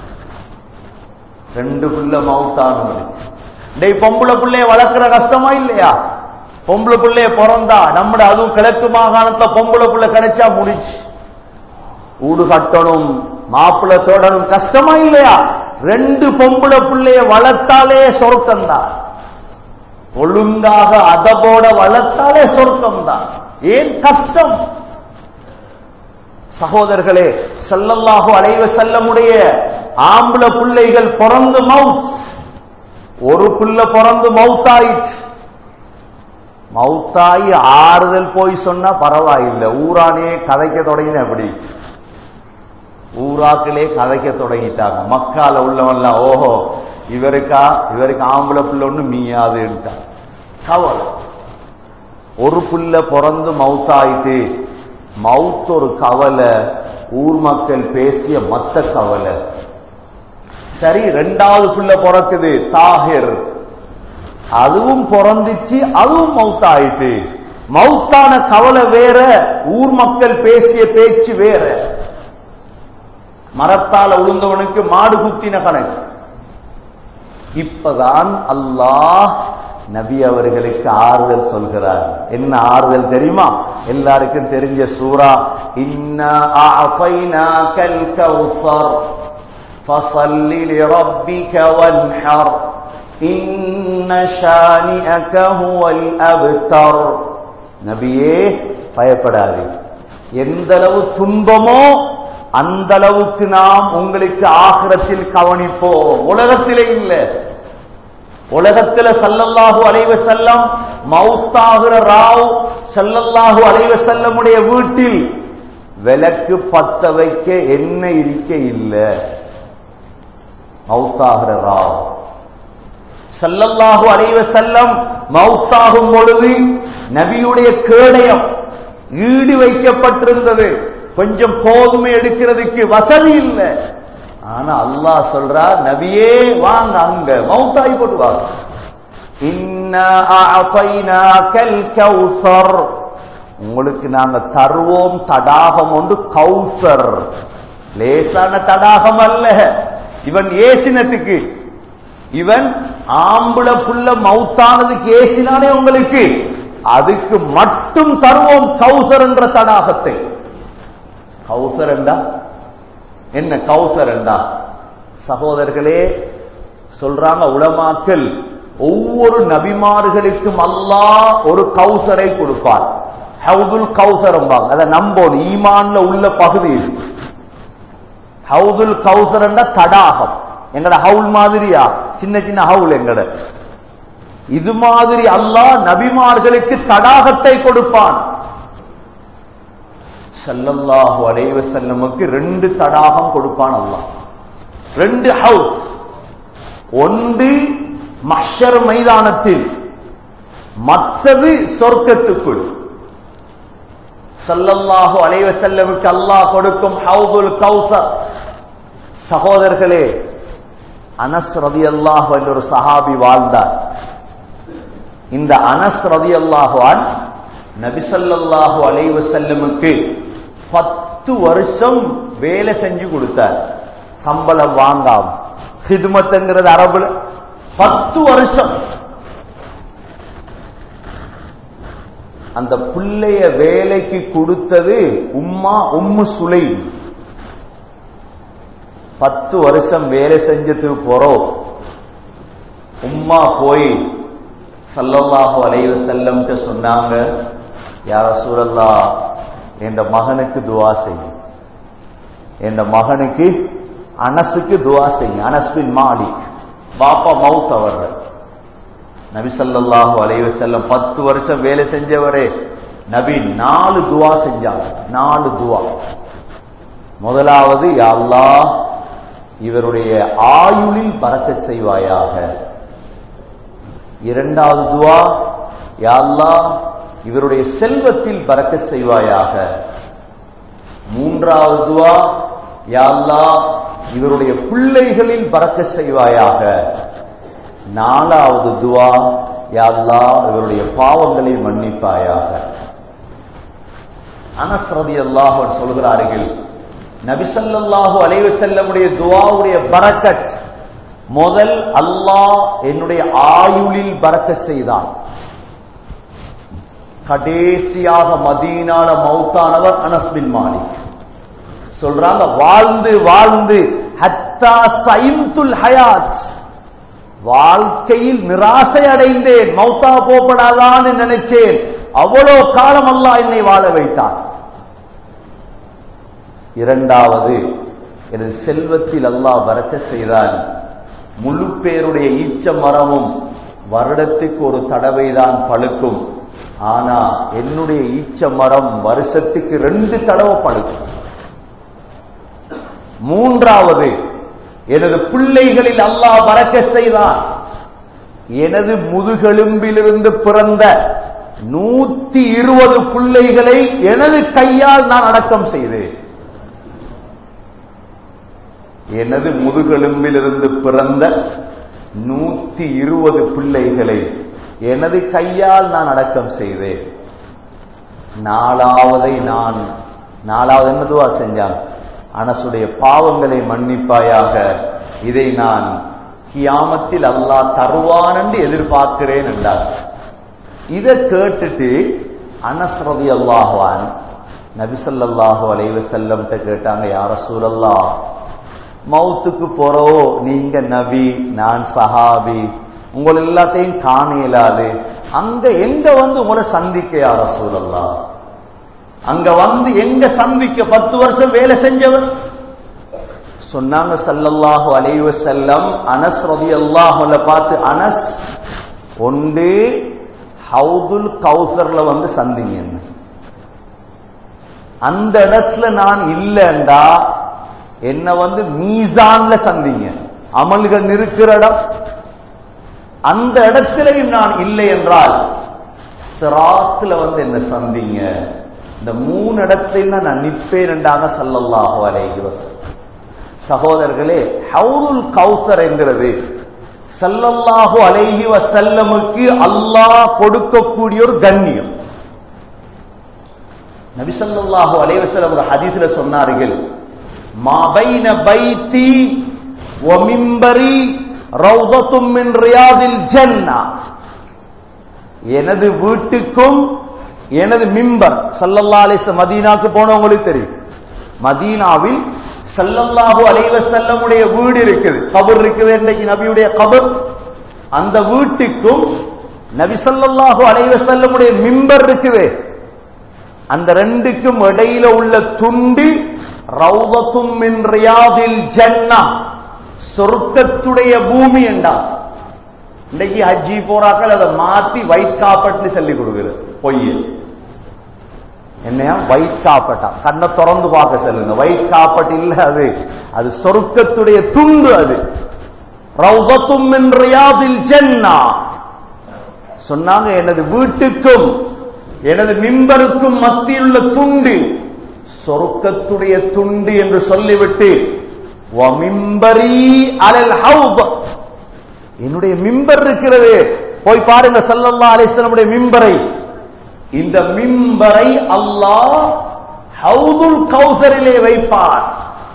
ரெண்டு புள்ள மவுத்தானவனுக்கு டேய் பொம்பளை பிள்ளைய வளர்க்கிற கஷ்டமா இல்லையா பொம்பளை பிள்ளைய பிறந்தா நம்மட அதுவும் கிழக்கு மாகாணத்துல பொம்பளை பிள்ளை கிடைச்சா முடிச்சு ஊடு கட்டணும் மாப்பிள்ளை தோடணும் கஷ்டமா இல்லையா ரெண்டு பொம்பளை பிள்ளைய வளர்த்தாலே சொர்க்கம் தான் ஒழுங்காக அதபோட வளர்த்தாலே சொர்க்கம் தான் ஏன் கஷ்டம் சகோதரர்களே சல்லல்லாஹு அலைவ செல்லமுடைய ஆம்பள பிள்ளைகள் பிறந்து மவுத் ஒரு புள்ள பிறந்து மவுத்தாயிற்று மவுத்தாயி ஆறுதல் போய் சொன்னா பரவாயில்லை ஊரானே கதைக்க தொடங்கின எப்படி ஊராக்களே கதைக்க தொடங்கிட்டாங்க மக்கால உள்ளவன்லாம் ஓஹோ இவருக்கா இவருக்கு ஆம்பளை பிள்ளை ஒண்ணு மீயாதுன்ட்டா கவலை ஒரு புள்ள பிறந்து மவுத்தாயிட்டு மவுத் ஒரு கவலை ஊர் மக்கள் பேசிய மத்த கவலை சரி ரெண்டாவது புள்ள பிறக்குது தாகிர் அதுவும் பிறந்துச்சு அதுவும் மவுத்தாயிட்டு மவுத்தான கவலை வேற ஊர் மக்கள் பேசிய பேச்சு வேற மரத்தால உளுந்தவனுக்கு மாடு குத்தின கணக்கு இப்பதான் அல்லாஹ் நபி அவர்களுக்கு ஆறுதல் சொல்கிறார் என்ன ஆறுதல் தெரியுமா எல்லாருக்கும் தெரிஞ்ச சூரா இன்னா அஅதைனாக்கல் கௌஸர் ஃபஸல்லி லிரப்பிக வன்ஹர் இன்ன ஷானிஅக ஹுவல் அப்தர் நபியே பயப்படாதே எந்த அளவு துன்பமோ அந்த அளவுக்கு நாம் உங்களுக்கு ஆகிரத்தில் கவனிப்போம் உலகத்திலே இல்லை உலகத்துல சல்லல்லாஹு அலைவ செல்லம் மவுத்தாகிற ராவ் சல்லல்லாஹு அலைவ செல்லமுடைய வீட்டில் விளக்கு பத்த வைக்க என்ன இருக்க இல்லை மவுத்தாகிற ராவ் சல்லல்லாஹு அலைவ செல்லம் மவுத்தாகும் பொழுது நபியுடைய கேடயம் ஈடு வைக்கப்பட்டிருந்தது கொஞ்சம் கோதுமை எடுக்கிறதுக்கு வசதி இல்லை ஆனா அல்லாஹ் சொல்றா நபியே வாங்க அங்க மவுத்தாய் போட்டு வாங்க உங்களுக்கு நாங்க தருவோம் தடாகம் ஒன்று கௌசர் லேசான தடாகம் அல்ல இவன் ஏசினத்துக்கு இவன் ஆம்பளை புள்ள மவுத்தானதுக்கு ஏசினானே உங்களுக்கு அதுக்கு மட்டும் தருவோம் கௌசர் என்ற தடாகத்தை கௌசர் என்றா என்ன கௌசர் என்றா சகோதரர்களே சொல்றாங்க உலமாக்கல் ஒவ்வொரு நபிமார்களுக்கும் அல்லாஹ் ஒரு கௌசரை கொடுப்பார் ஹவுதுல் கௌசர் அதை நம்போம் ஈமான்ல உள்ள பகுதி இது ஹவுதுல் கௌசர் என்ற தடாகம் எங்கட ஹவுல் மாதிரியா சின்ன சின்ன ஹவுல் எங்கட இது மாதிரி அல்லாஹ் நபிமார்களுக்கு தடாகத்தை கொடுப்பான் சல்லல்லாஹு அலைவ செல்லமுக்கு ரெண்டு தடாகம் கொடுப்பான் அல்லாஹ் ரெண்டு ஹவுஸ் ஒன்று மஷர் மைதானத்தில் மற்றது சொர்க்கத்துக்குள் சல்லல்லாஹு அலைவ செல்லமுக்கு அல்லாஹ் கொடுக்கும் ஹவுதுல் கௌசர் சகோதரர்களே அனஸ் ரதி அல்லாஹ் என்ற ஒரு சஹாபி வாழ்ந்தார் இந்த அனஸ் ரதி அல்லாஹுவான் நபிசல்லாஹு அலைவ செல்லமுக்கு பத்து வருஷம் வேலை செஞ்சு கொடுத்தார் சம்பளம் வாங்காம ஹிதுமத்துங்கிறது அரபுல பத்து வருஷம் அந்த பிள்ளைய வேலைக்கு கொடுத்தது உம்மா உம்மு சுலை பத்து வருஷம் வேலை செஞ்சதுக்கு போறோம் உம்மா போய் சல்லல்லாஹு அலைஹி வஸல்லம் சொன்னாங்க யா ரசூலல்லாஹ் என் மகனுக்கு துவா செய்யும் என் மகனுக்கு அனசுக்கு துவா செய்யும் அனஸ் பின் மாலிக் பாப்பா மவுத் அவர்கள் நபி ஸல்லல்லாஹு அலைஹி வஸல்லம் பத்து வருஷம் வேலை செஞ்சவரே நபி நாலு துவா செஞ்சாங்க நாலு துவா முதலாவது யா அல்லாஹ் இவருடைய ஆயுளில் பறக்க செய்வாயாக இரண்டாவது துவா யா அல்லாஹ் இவருடைய செல்வத்தில் பறக்க செய்வாயாக மூன்றாவது துவா யா அல்லாஹ் இவருடைய பிள்ளைகளில் பறக்க செய்வாயாக நாலாவது துவா யா அல்லாஹ் இவருடைய பாவங்களை மன்னிப்பாயாக அனஸ் ரலியல்லாஹு அன்ஹு சொல்கிறார்கள் நபிசல்லாஹு அலைஹி செல்லமுடைய துவாவுடைய பரக்கத் முதல் அல்லாஹ் என்னுடைய ஆயுளில் பறக்க செய்தான் கடைசியாக மதீனான மௌத்தானவர் அனஸ் பின் மாலிக் சொல்றாங்க வாழ்ந்து வாழ்ந்து ஹத்தா சைம்துல் ஹயாத் வாழ்க்கையில் நிராசை அடைந்தேன் மௌத்தா போப்படாதான்னு நினைச்சேன் அவ்வளோ காலம் அல்லாஹ் என்னை வாழ வைத்தான் இரண்டாவது எனது செல்வத்தில் அல்லாஹ் வரக்க செய்தான் முழு பேருடைய ஈச்ச மரமும் வருடத்துக்கு ஒரு தடவை தான் பழுக்கும் ஆனா என்னுடைய ஈச்ச மரம் வருஷத்துக்கு ரெண்டு தடவை பழுக்கும் மூன்றாவது எனது பிள்ளைகளில் அல்லாஹ் வரக்க செய்தான் எனது முதுகெலும்பிலிருந்து பிறந்த நூத்தி இருபது பிள்ளைகளை எனது கையால் நான் அடக்கம் செய்தேன் எனது முதுகெலும்பிலிருந்து பிறந்த நூத்தி இருபது பிள்ளைகளை எனது கையால் நான் அடக்கம் செய்தேன் நாலாவதை நான் நாலாவது என்னதுவா செஞ்சான் அனசுடைய பாவங்களை மன்னிப்பாயாக இதை நான் கியாமத்தில் அல்லாஹ் தருவான் என்று எதிர்பார்க்கிறேன் என்றார் இதை கேட்டுட்டு அனஸ் ரதி அல்லாஹான் நபிசல்லாஹு அலைவ செல்லம் கேட்டாங்க யார சூழல்லா மவுத்துக்கு போறோ நீங்க நபி நான் சஹாபி உங்களை எல்லாத்தையும் காண இயலாது அங்க எங்க வந்து உங்களை சந்திக்க யார சூழல்லா அங்க வந்து எங்க சந்திக்க பத்து வருஷம் வேலை செஞ்சவர் சொன்னாங்க சல்லல்லாஹு அலைவ செல்லம் அனஸ் ரவி அல்லாஹுல பார்த்து அனஸ் ஒன்று ஹவுதுல் கௌசர்ல வந்து சந்திங்க அந்த இடத்துல நான் இல்லைண்டா என்ன வந்து மீசான்ல சந்திங்க அமல்கள் இருக்கிற இடம் அந்த இடத்திலையும் நான் இல்லை என்றால் சிராத்துல வந்து என்ன சந்திங்க இந்த மூணு இடத்துல நான் நிற்பேன் என்றாங்க சல்லல்லாஹு அலைஹி வஸல்லம் சகோதரர்களே ஹவுதுல் கௌசர் என்கிறது சல்லல்லாஹு அலைஹி வசல்லமுக்கு அல்லாஹ் கொடுக்கக்கூடிய ஒரு கண்ணியம் நபிசல்லாஹு அலைவசல்லம் ஒரு ஹதீஸ்ல சொன்னார்கள் மாபைன பைத்தி ஒமிம்பரி ரௌதத்தும் மின் ரியாதில் ஜன்னா எனது வீட்டுக்கும் எனது மிம்பர் சல்லல்லா அலிஸ் மதீனாக்கு போனவங்களுக்கு தெரியும் மதீனாவில் சல்லல்லாஹு அலைவ செல்லமுடைய வீடு இருக்குது கபர் இருக்குது இன்றைக்கு நபியுடைய கபர் அந்த வீட்டுக்கும் நபி சல்லல்லாஹு அலைவ செல்லமுடைய மிம்பர் இருக்குது அந்த ரெண்டுக்கும் இடையில உள்ள துண்டு ரௌதத்தும் மின் ரியாதில் ஜன்னா சொர்க்கத்துடைய பூமி என்றா இன்னைக்கு ஹஜ்ஜி போறாக்கள் அதை மாத்தி ஒயிட் காப்பட்னு சொல்லி கொடுக்குறது பொய் என்னையா ஒயிட் காப்பட்டா கண்ணை திறந்து பார்க்க சொல்லுங்க ஒயிட் காப்பட் இல்ல அது அது சொர்க்கத்துடைய துண்டு அது ரௌதத்தும் மின் ரியாதில் ஜன்னா சொன்னாங்க எனது வீட்டுக்கும் எனது மிம்பருக்கும் மத்தியில் உள்ள துண்டு சொர்க்கத்துடைய துண்டு என்று சொல்லிவிட்டு அலல் என்னுடைய மிம்பர் இருக்கிறது போய் பாருங்க சல்லல்லா அலிஸ்லமுடைய மிம்பரை இந்த மிம்பரை அல்லாஹ் ஹவுதுல் கௌசரிலே வைப்பார்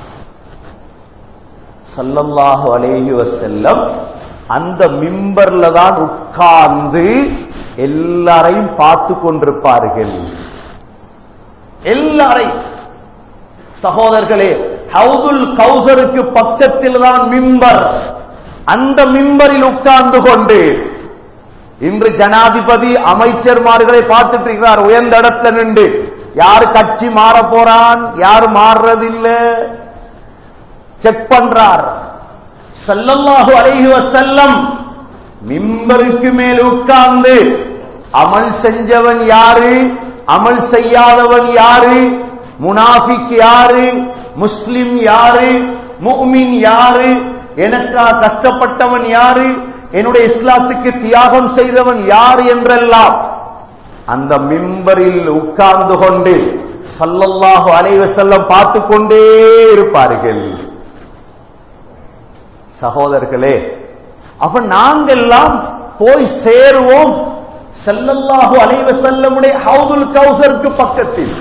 சல்லல்லாஹு அலேஹி வசல்லம் அந்த மிம்பர்ல தான் உட்கார்ந்து எல்லாரையும் பார்த்து கொண்டிருப்பார்கள் எல்லாரையும் சகோதரர்களே ஹவுதுல் கௌசருக்கு பக்கத்தில் தான் மிம்பர் அந்த மிம்பரில் உட்கார்ந்து கொண்டு இன்று ஜனாதிபதி அமைச்சர்மார்களை பார்த்துட்டு இருக்கிறார் உயர்ந்த இடத்துல நின்று யார் கட்சி மாற போறான் யார் மாறுறதில்லை செக் பண்றார் ஸல்லல்லாஹு அலைஹி வஸல்லம் மிம்பருக்கு மேல் உட்கார்ந்து அமல் செஞ்சவன் யாரு அமல் செய்யாதவன் யாரு முனாஃபிக் யாரு முஸ்லிம் யாரு முஃமின் யாரு எனக்கா கஷ்டப்பட்டவன் யாரு என்னுடைய இஸ்லாத்துக்கு தியாகம் செய்தவன் யார் என்றெல்லாம் அந்த மிம்பரில் உட்கார்ந்து கொண்டு சல்லல்லாஹு அலைஹி வஸல்லம் பார்த்து கொண்டே இருப்பார்கள் சகோதரர்களே அப்ப நாங்கெல்லாம் போய் சேருவோம் செல்லல்லாஹு அலைவ செல்லமுடைய ஹவுதுல் கௌசருக்கு பக்கத்தில்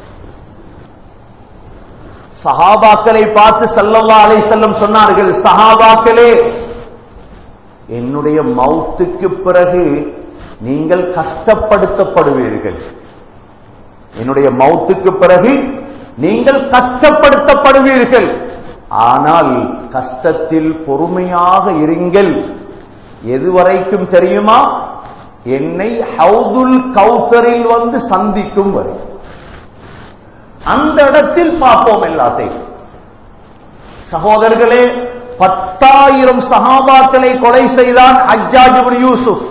சஹாபாக்களை பார்த்து சல்லல்லா அலை செல்லம் சொன்னார்கள் சஹாபாக்களே என்னுடைய மௌத்துக்கு பிறகு நீங்கள் கஷ்டப்படுத்தப்படுவீர்கள் என்னுடைய மௌத்துக்கு பிறகு நீங்கள் கஷ்டப்படுத்தப்படுவீர்கள் ஆனால் கஷ்டத்தில் பொறுமையாக இருங்கள் எதுவரைக்கும் தெரியுமா என்னை ஹவுதுல் கௌசரில் வந்து சந்திக்கும் வரை அந்த இடத்தில் பார்ப்போம் எல்லாத்தையும் சகோதரர்களே பத்தாயிரம் சஹாபாக்களை கொலை செய்தான் அஜாஜ் யூசுப்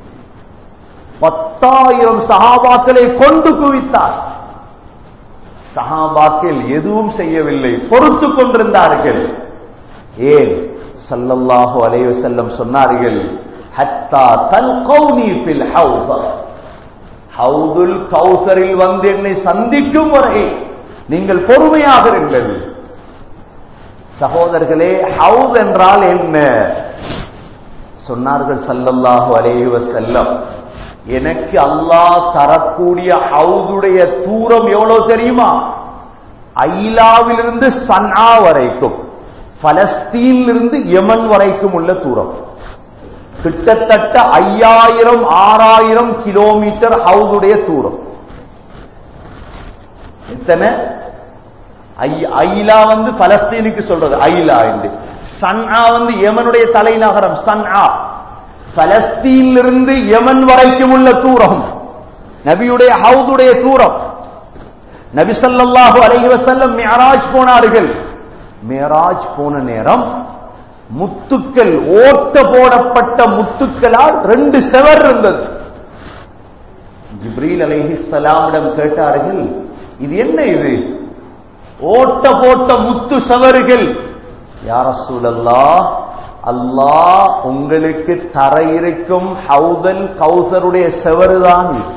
பத்தாயிரம் சஹாபாக்களை கொண்டு குவித்தார் சஹாபாக்கள் எதுவும் செய்யவில்லை பொறுத்து கொண்டிருந்தார்கள் ஏன் சல்லல்லாஹு அலைஹி செல்லம் சொன்னார்கள் ஹத்தா தல்கௌனி ஃபில் ஹவுஸர் ஹவுதுல் கௌசரில் வந்து என்னை சந்திக்கும் வரை நீங்கள் பொறுமையாக இருங்கள் சகோதரர்களே ஹவுஸ் என்றால் என்ன சொன்னார்கள் சல்லல்லாஹு அலைஹி வஸல்லம் எனக்கு அல்லாஹ் தரக்கூடிய ஹவுதுடைய தூரம் எவ்வளவு தெரியுமா ஐலாவிலிருந்து சன்ஆ வரைக்கும் பலஸ்தீனிலிருந்து யமன் வரைக்கும் உள்ள தூரம் கிட்டத்தட்ட ஐயாயிரம் ஆறாயிரம் கிலோமீட்டர் ஹவுதுடைய தூரம் எத்தனை ஐலா வந்து பலஸ்தீனுக்கு சொல்றது ஐலா என்று சன்ஆ வந்து யமனுடைய தலைநகரம் சன்ஆ பலஸ்தீனிலிருந்து யமன் வரைக்கும் உள்ள தூரம் நபியுடைய ஹவுதுடைய தூரம் நபி ஸல்லல்லாஹு அலைஹி வஸல்லம் மியராஜ் போனார்கள் மியராஜ் போன நேரம் முத்துக்கள் ஓட்ட போடப்பட்ட முத்துக்களால் ரெண்டு செவர் இருந்தது ஜிப்ரீல் அலைஹிஸ்ஸலாமிடம் கேட்டார்கள் இது என்ன இது ஓட்ட போட்ட முத்து செவர்கள் யார சூழல்லா அல்லாஹ் உங்களுக்கு தர இருக்கும் ஹவுதல் கௌசருடைய செவருதான் இது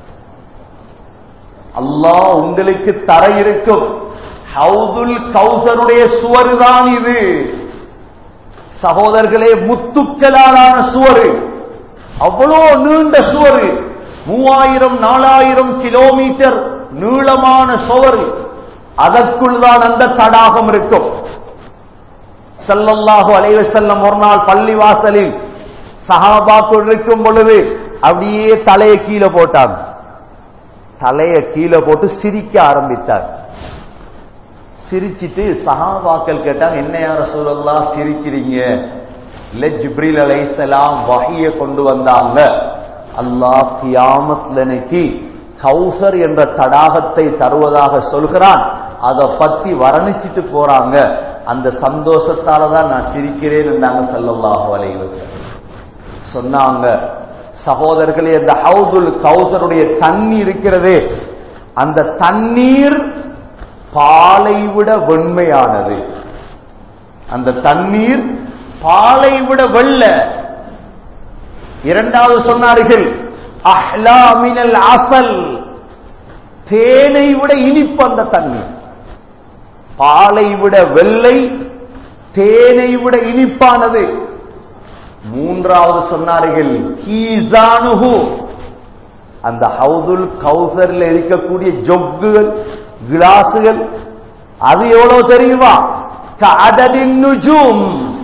அல்லாஹ் உங்களுக்கு தர இருக்கும் ஹவுதுல் கௌசருடைய சுவருதான் இது சகோதரர்களே முத்துக்களாலான சுவரு அவ்வளோ நீண்ட சுவரு மூவாயிரம் நாலாயிரம் கிலோமீட்டர் நீளமான சுவர் அதற்குள் தான் அந்த தடாகம் இருக்கும் செல்லல்லாஹு அலைவ செல்லம் ஒரு நாள் பள்ளி வாசலில் சஹாபாக்குள் இருக்கும் பொழுது அப்படியே தலையை கீழே போட்டாங்க தலையை கீழே போட்டு சிரிக்க ஆரம்பித்தார் சிரிச்சிட்டு சஹாபாக்கள் கேட்டாங்க என்ன யார சொல்லலாம் சிரிக்கிறீங்க இல்ல ஜிப்ரில் அலைசலாம் வகைய கொண்டு வந்தாங்க அல்லாஹ் கியாமத்லனைக்கு கௌசர் என்ற தடாகத்தை தருவதாக சொல்கிறான் அதை பத்தி வர்ணிச்சிட்டு போறாங்க அந்த சந்தோஷத்தால தான் நான் சிரிக்கிறேன் என்றாங்க சல்லல்லாஹு அலைஹி சொன்னாங்க சகோதரர்களே அந்த ஹவுதுல் கௌசருடைய தண்ணி இருக்கிறதே அந்த தண்ணீர் பாலை விட வெண்மையானது அந்த தண்ணீர் பாலை விட வெள்ள இரண்டாவது சொன்னார்கள் அஹ்லா மினல் அசல் தேனை விட இனிப்பு அந்த தண்ணீர் பாலை விட வெள்ளை தேனை விட இனிப்பானது மூன்றாவது சொன்னார்கள் கீசானுஹு அந்த ஹவுதுல் கௌசர்ல இருக்கக்கூடிய ஜொக்குகள் கிளாஸுகள் அது எவ்வளவு தெரியுமா கததின் நுஜூம்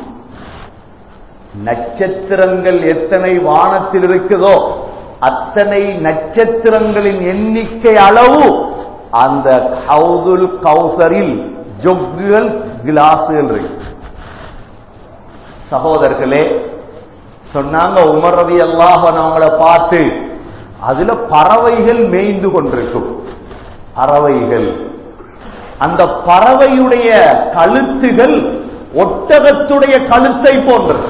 நட்சத்திரங்கள் எத்தனை வானத்தில் இருக்குதோ அத்தனை நட்சத்திரங்களின் எண்ணிக்கை அளவு அந்த ஹவுதுல் கௌசரில் ஜொக்குகள் கிளாஸுகள் இருக்கு சகோதரர்களே சொன்னாங்க உமர் ரவி அல்லாஹன் அவங்கள பார்த்து அதுல பறவைகள் மேய்ந்து கொண்டிருக்கும் பறவைகள் அந்த பறவையுடைய கழுத்துகள் ஒட்டகத்துடைய கழுத்தை போன்றது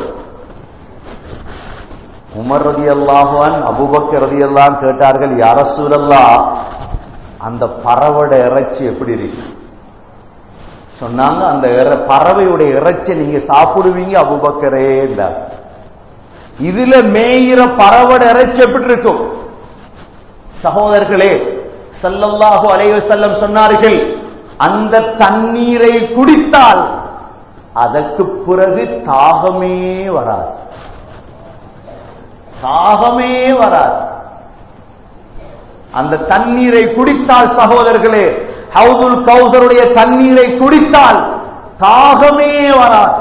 உமர் ரதி அல்லாஹான் அபுபக்கர் ரதி எல்லாம் கேட்டார்கள் அரசூரல்லா அந்த பறவோட இறைச்சி எப்படி இருக்கு சொன்னாங்க அந்த இற- பறவையுடைய இறைச்சி நீங்க சாப்பிடுவீங்க அபுபக்கரே என்றார் இதுல மேயிற பறவோட இறைச்சி எப்படி இருக்கும் சகோதரர்களே ஸல்லல்லாஹு அலைஹி வஸல்லம் சொன்னார்கள் அந்த தண்ணீரை குடித்தால் அதற்கு பிறகு தாகமே வராது தாகமே வராது அந்த தண்ணீரை குடித்தால் சகோதரர்களே ஹவுதுல் கௌசருடைய தண்ணீரை குடித்தால் தாகமே வராது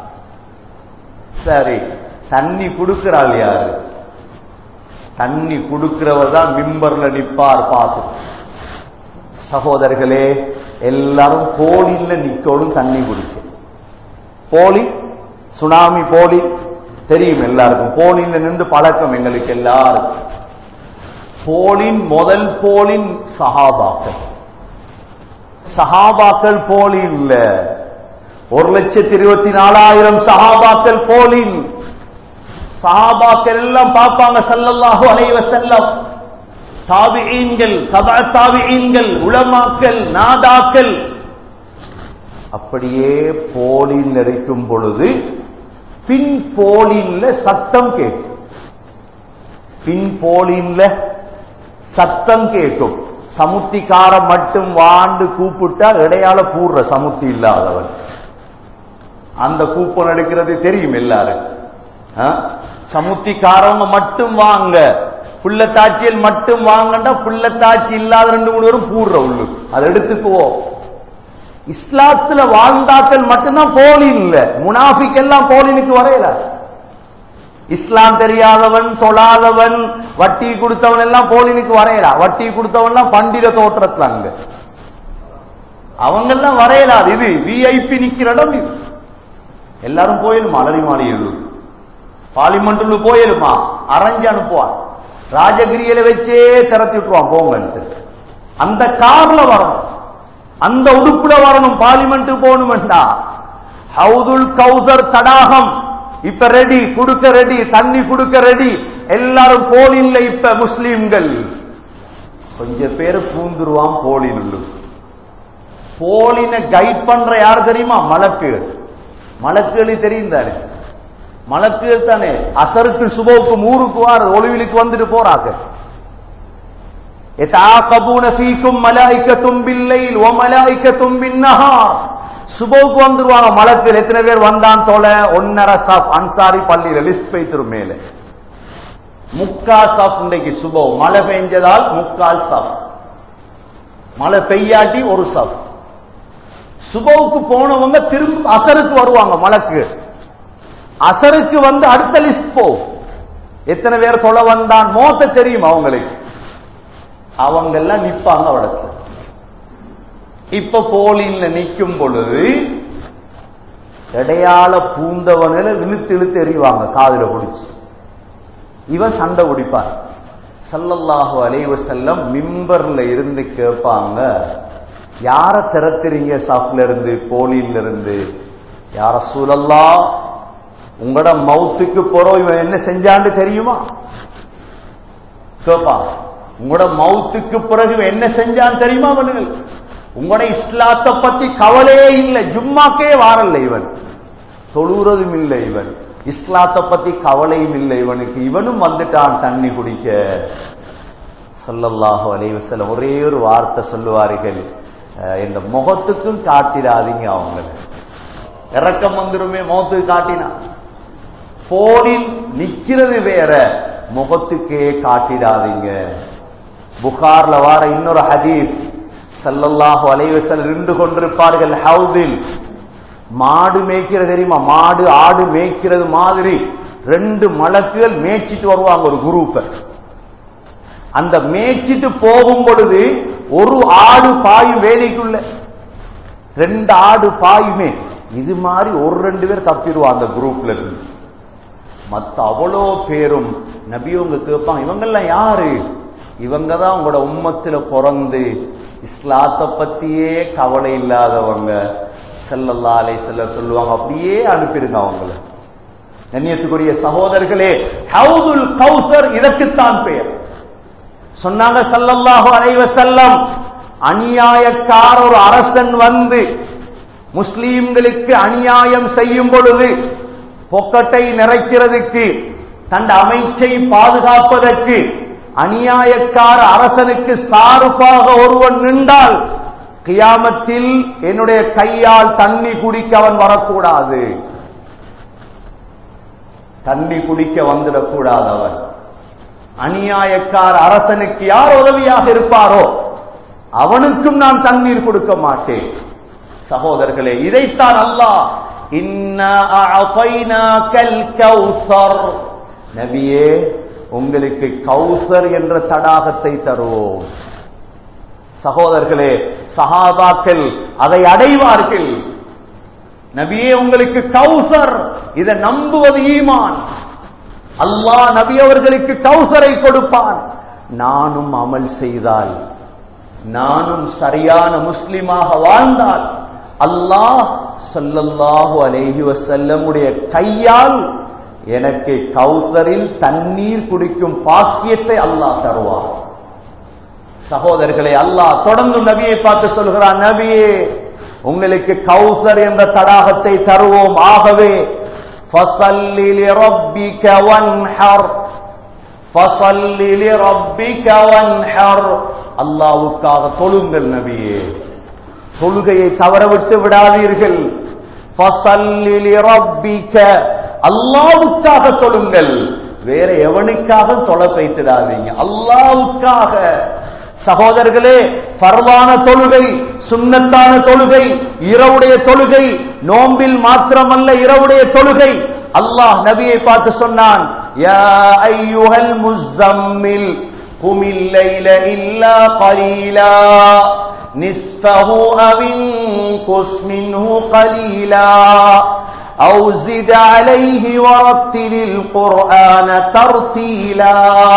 சரி தண்ணி கொடுக்கிறாள் யாரு தண்ணி கொடுக்கிறவர் தான் மிம்பர்ல நிப்பார் பார்த்து சகோதரர்களே எல்லாரும் போலின்ல நிக்கணும் தண்ணி குடிக்க போலி சுனாமி போலி தெரியும் எல்லாருக்கும் போலின்ல நின்று பழக்கம் எங்களுக்கு எல்லாருக்கும் போலின் முதல் போலின் சஹாபாக்கள் சஹாபாக்கள் போலி இல்ல ஒரு லட்சத்தி இருபத்தி நாலாயிரம் சஹாபாக்கள் போலின் சஹாபாக்கள் எல்லாம் பார்ப்பாங்க ஸல்லல்லாஹு அலைஹி வஸல்லம் தாபிஈன்கள் தபா தாபிஈன்கள் உலமாக்கள் நாதாக்கள் அப்படியே போலில் இருக்கும் பொழுது பின் போலின்ல சத்தம் கேட்கும் பின் போலின்ல சத்தம் கேட்கும் சமுத்திக்காரன் மட்டும் வாண்டு கூப்பிட்டா இடையால பூர்ற சமுத்தி இல்லாதவன் அந்த கூப்பன் எடுக்கிறது தெரியும் எல்லாரும் ஆ? சமுத்திக்காரவங்க மட்டும் வாங்க புள்ளத்தாச்சியில் மட்டும் வாங்கண்டா புள்ளத்தாச்சி இல்லாத ரெண்டு மூணு பேரும் பூர்ற உள்ளு அதை எடுத்துக்குவோம் இஸ்லாத்துல வாழ்ந்தாக்கள் மட்டும்தான் போலி இல்ல முனாஃபிக் எல்லாம் போலினுக்கு வரையல இஸ்லாம் தெரியாதவன் தொழாதவன் வட்டி கொடுத்தவன் எல்லாம் போலினுக்கு வரையலா வட்டி கொடுத்தவன் எல்லாம் பண்டித தோற்றத்துல அங்க அவங்க எல்லாம் வரையலாது இது விஐபி நிக்கிற இடம் இது எல்லாரும் போயிடுமா அலரி மாளிகை பார்லிமெண்ட்ல போயிடுமா அரைஞ்சு அனுப்புவான் ராஜகிரியில வச்சே திறத்தி விட்டுருவான் போங்கன்னு சொல்லி அந்த கார்ல வரணும் அந்த உடுப்புல வரணும் பார்லிமெண்ட் போகணும்டா ஹவுதுல் கௌசர் தடாகம் இப்ப ரெடி குடுக்க ரெடி தண்ணி குடுக்க ரெடி எல்லாரும் போலின்ல இப்ப முஸ்லீம்கள் கொஞ்சம் பேர் பூந்துருவான் போலின் போலின கைட் பண்ற யார் தெரியுமா மலக்கு மலக்குகளி தெரியும் தானே மலக்குகள் தானே அசருக்கு சுபவுக்கு ஊருக்கு வார ஒளிவிலுக்கு வந்துட்டு போறாங்க يتعاقبون فيكم ملائكة بالليل وملائكة بالنهار சுபவுக்கு வந்துருவாங்க மலக்குகள் எத்தனை பேர் வந்தான் தோல ஒன்னரை சாப் அன்சாரி பள்ளியில லிஸ்ட் வைத்திரும் மேல முக்கால் சாப் இன்றைக்கு சுபவ் மழை பெஞ்சதால் முக்கால் சாப் மழை பெய்யாட்டி ஒரு சாப் சுபவுக்கு போனவங்க திரும்ப அசருக்கு வருவாங்க மலக்கு அசருக்கு வந்து அடுத்த லிஸ்ட் போ எத்தனை பேர் தொலை வந்தான் மோத்த தெரியும் அவங்களுக்கு அவங்க எல்லாம் நிப்பாங்க வடக்கு இப்ப போலின்ல நிக்கும் பொழுது இடையால பூந்தவனில இழுத்து இழுத்து எறிவாங்க காதுல பிடிச்சு இவன் சண்டை பிடிப்பான் சல்லல்லாஹு அலைஹி வஸல்லம் மிம்பர்ல இருந்து கேட்பாங்க யார திறத்துறீங்க சாப்ல இருந்து போலியில இருந்து யார சூழல்லா உங்களோட மவுத்துக்கு போறோம் இவன் என்ன செஞ்சான்னு தெரியுமா கேட்பான் உங்களோட மவுத்துக்கு பிறகு இவன் என்ன செஞ்சான்னு தெரியுமா அவனுங்கள் உங்களோட இஸ்லாத்தை பத்தி கவலையே இல்லை ஜும்மாக்கே வாரல்ல இவன் தொழுறதும் இல்லை இவன் இஸ்லாத்தை பத்தி கவலையும் இல்லை இவனுக்கு இவனும் வந்துட்டான் தண்ணி குடிக்க சொல்லல்லாஹு அலைவசல்லம் ஒரே ஒரு வார்த்தை சொல்லுவார்கள் அஹ், இந்த முகத்துக்கும் காட்டிடாதீங்க அவங்கள இறக்கம் வந்துருமே முகத்துக்கு காட்டினா போலில் நிக்கிறது வேற முகத்துக்கே காட்டிடாதீங்க புகார்ல வார இன்னொரு ஹதீஸ் ஸல்லல்லாஹு அலைஹி வஸல்லம் நின்று கொண்டிருப்பார்கள் ஹவுதில் மாடு மேய்க்கிறது தெரியுமா மாடு ஆடு மேய்க்கிறது மாதிரி ரெண்டு மலக்குகள் மேய்ச்சிட்டு வருவாங்க ஒரு குரூப்பை அந்த மேய்ச்சிட்டு போகும் பொழுது ஒரு ஆடு பாயும் வேலைக்குள்ள ரெண்டு ஆடு பாயுமே இது மாதிரி ஒரு ரெண்டு பேர் தப்பிடுவா அந்த குரூப்ல இருந்து மத்த அவ்வளோ பேரும் நபியவங்க கேட்பாங்க இவங்கெல்லாம் யாரு இவங்க தான் உங்களோட உம்மத்துல பிறந்து இஸ்லாத்தை பத்தியே கவலை இல்லாதவங்க செல்லல்லா அலை செல்ல சொல்லுவாங்க அப்படியே அனுப்பிடுங்க அவங்கள கண்ணியத்துக்குரிய சகோதரர்களே ஹவுதுல் கௌசர் இதற்குத்தான் பெயர் சொன்னாங்க சல்லல்லாஹு அலைவ செல்லம் அநியாயக்கார ஒரு அரசன் வந்து முஸ்லீம்களுக்கு அநியாயம் செய்யும் பொழுது பொக்கட்டை நிறைக்கிறதுக்கு தன் அமைச்சை பாதுகாப்பதற்கு அநியாயக்கார அரசனுக்கு சார்பாக ஒருவன் நின்றால் கியாமத்தில் என்னுடைய கையால் தண்ணி குடிக்க அவன் வரக்கூடாது தண்ணி குடிக்க வந்துடக்கூடாது அவன் அநியாயக்கார அரசனுக்கு யார் உதவியாக இருப்பாரோ அவனுக்கும் நான் தண்ணீர் கொடுக்க மாட்டேன் சகோதரர்களே இதைத்தான் அல்லாஹ் நபியே உங்களுக்கு கௌசர் என்ற தடாகத்தை தருவோம் சகோதரர்களே சஹாபாக்கள் அதை அடைவார்கள் நபியே உங்களுக்கு கௌசர் இதை நம்புவது ஈமான் அல்லாஹ் நபி அவர்களுக்கு கௌசரை கொடுப்பான் நானும் அமல் செய்தால் நானும் சரியான முஸ்லிமாக வாழ்ந்தால் அல்லாஹ் சொல்லல்லாஹு அலேஹி வசல்லமுடைய கையால் எனக்கு கௌசரில் தண்ணீர் குடிக்கும் பாக்கியத்தை அல்லாஹ் தருவார் சகோதரர்களை அல்லாஹ் தொடர்ந்து நபியை பார்த்து சொல்கிறான் நபியே உங்களுக்கு கௌசர் என்ற தடாகத்தை தருவோம் ஆகவே فصل لربك وانحر فصل لربك وانحر அல்லாவுக்காக தொழுங்கள் நபியே தொழுகையை தவறவிட்டு விடாதீர்கள் அல்லாவுக்காக தொழுங்கள் வேற எவனுக்காக தொலை வைத்திடாதீங்க அல்லாவுக்காக சகோதரர்களே பரவான தொழுகை சுண்ணத்தான தொழுகை இரவுடைய தொழுகை நோம்பில் மாத்திரமல்ல இரவுடைய தொழுகை அல்லாஹ் நபியை பார்த்து சொன்னான் யா ஐயுஹல் முஸம்மில் قم الليل إلا قليلا نصفه أو انقص منه قليلا أو زد عليه ورتل القرآن ترتيلا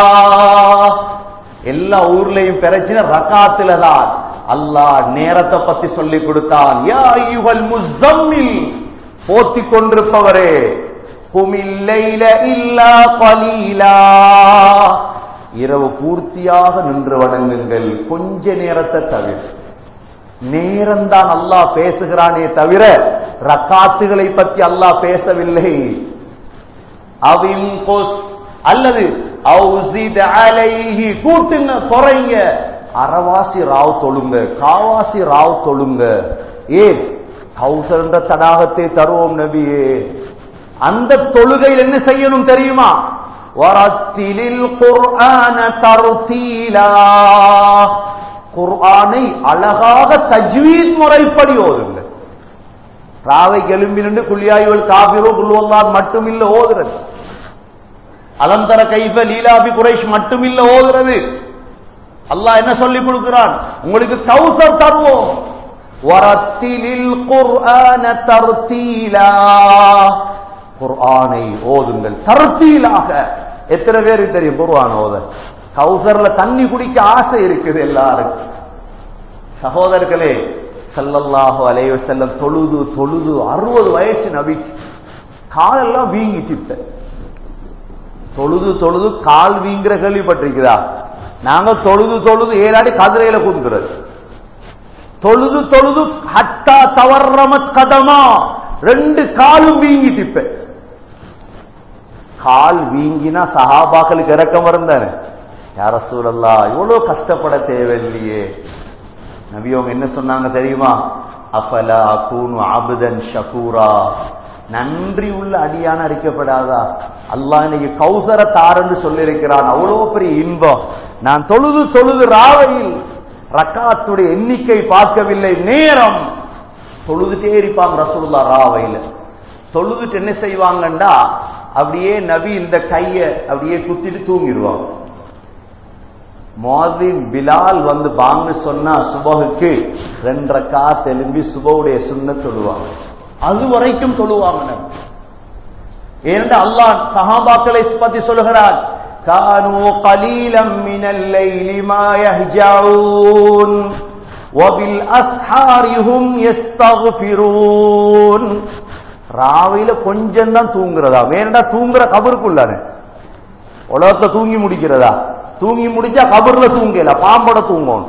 எல்லா ஊர்லயும் பிரச்சனை ரகாத்துல தான் அல்லாஹ் நேரத்தை பத்தி சொல்லி கொடுத்தான் யா ஐயுகல் முஸ்தம்மில் போத்தி கொண்டிருப்பவரே குமில்லைல இல்லா கலீலா இரவு பூர்த்தியாக நின்று வணங்குங்கள் கொஞ்ச நேரத்தை தவிர நேரம்தான் அல்லாஹ் பேசுகிறானே தவிர ரக்காத்துகளை பற்றி அல்லாஹ் பேசவில்லை அவிங்கொஸ் அல்லது அவுசித் அலைஹி கூட்டுங்க குறைங்க அறவாசி ராவ் தொழுங்க காவாசி ராவ் தொழுங்க ஏன் கௌசர் என்ற தடாகத்தை தருவோம் நபியே அந்த தொழுகையில் என்ன செய்யணும் தெரியுமா வரத்திலில் குர்ஆன தருத்தீலா குர்ஆனை அழகாக தஜ்வீத் முறைப்படி ஓதுங்க ராவை எலும்பி நின்று குள்ளியாயுவல் காபிரோ குல்வல்லான் மட்டுமில்ல ஓதுறது அலந்தர கைஃப லீலாபி குறைஷ் மட்டுமில்ல ஓதுறது அல்லாஹ் என்ன சொல்லி கொடுக்கிறான் உங்களுக்கு கௌசர் தருவோம் வரத்திலில் குர்ஆன தர்த்தீலா குர்ஆனை ஓதுங்கள் தர்த்தீலாக எத்தனை பேருக்கு தெரியும் குர்ஆன் ஓத கௌசர்ல தண்ணி குடிக்க ஆசை இருக்குது எல்லாருக்கும் சகோதரர்களே சல்லல்லாஹு அலைஹி வஸல்லம் தொழுது தொழுது அறுபது வயசு நபிக்கு காலெல்லாம் வீங்கிட்டு இப்ப தொழுது தொழுது கால் வீங்கிற கேள்விப்பட்டிருக்குதா நாங்க தொழுது தொழுது ஏழாடி கதிரையில குந்துறது தொழுது தொழுது ஹட்டா தவறமத் கதமா ரெண்டு காலும் வீங்கிட்டு இப்ப கால் வீங்கினா சஹாபாக்களுக்கு இறக்கம் இருந்தானே யார சூழல்லா இவ்வளவு கஷ்டப்பட தேவையில்லையே நபி அவங்க என்ன சொன்னாங்க தெரியுமா அஃபலா கூனு அபுதன் ஷகூரா நன்றி உள்ள அடியான அறிக்கப்படாதா அல்லாஹ் இன்னைக்கு கௌசர தாரன்னு சொல்லியிருக்கிறான் அவ்வளோ பெரிய இன்பம் நான் தொழுது தொழுது ராவையில் ரக்காத்துடைய எண்ணிக்கை பார்க்கவில்லை நேரம் தொழுதுட்டே இருப்பாங்க ரசூலுல்லா ராவையில தொழுதுட்டு என்ன செய்வாங்கண்டா அப்படியே நபி இந்த கைய அப்படியே குத்திட்டு தூங்கிடுவாங்க மோதின் பிலால் வந்து பாங்கு சொன்னா சுபகுக்கு ரெண்டரை கா தெலும்பி சுபவுடைய சுண்ண தொழுவாங்க அது வரைக்கும் தொழுவாங்க நபி. ஏனென்று அல்லாஹ் சஹாபாக்களை பத்தி சொல்லுகிறார் كانوا قليلا من الليل ما يهجعون وبالأسحار هم يستغفرون ராவில கொஞ்சம் தான் தூங்குறதா வேண்டா தூங்குற கபருக்குள்ளானே உலகத்தை தூங்கி முடிக்கிறதா தூங்கி முடிச்சா கபர்ல தூங்கல பாம்போட தூங்கணும்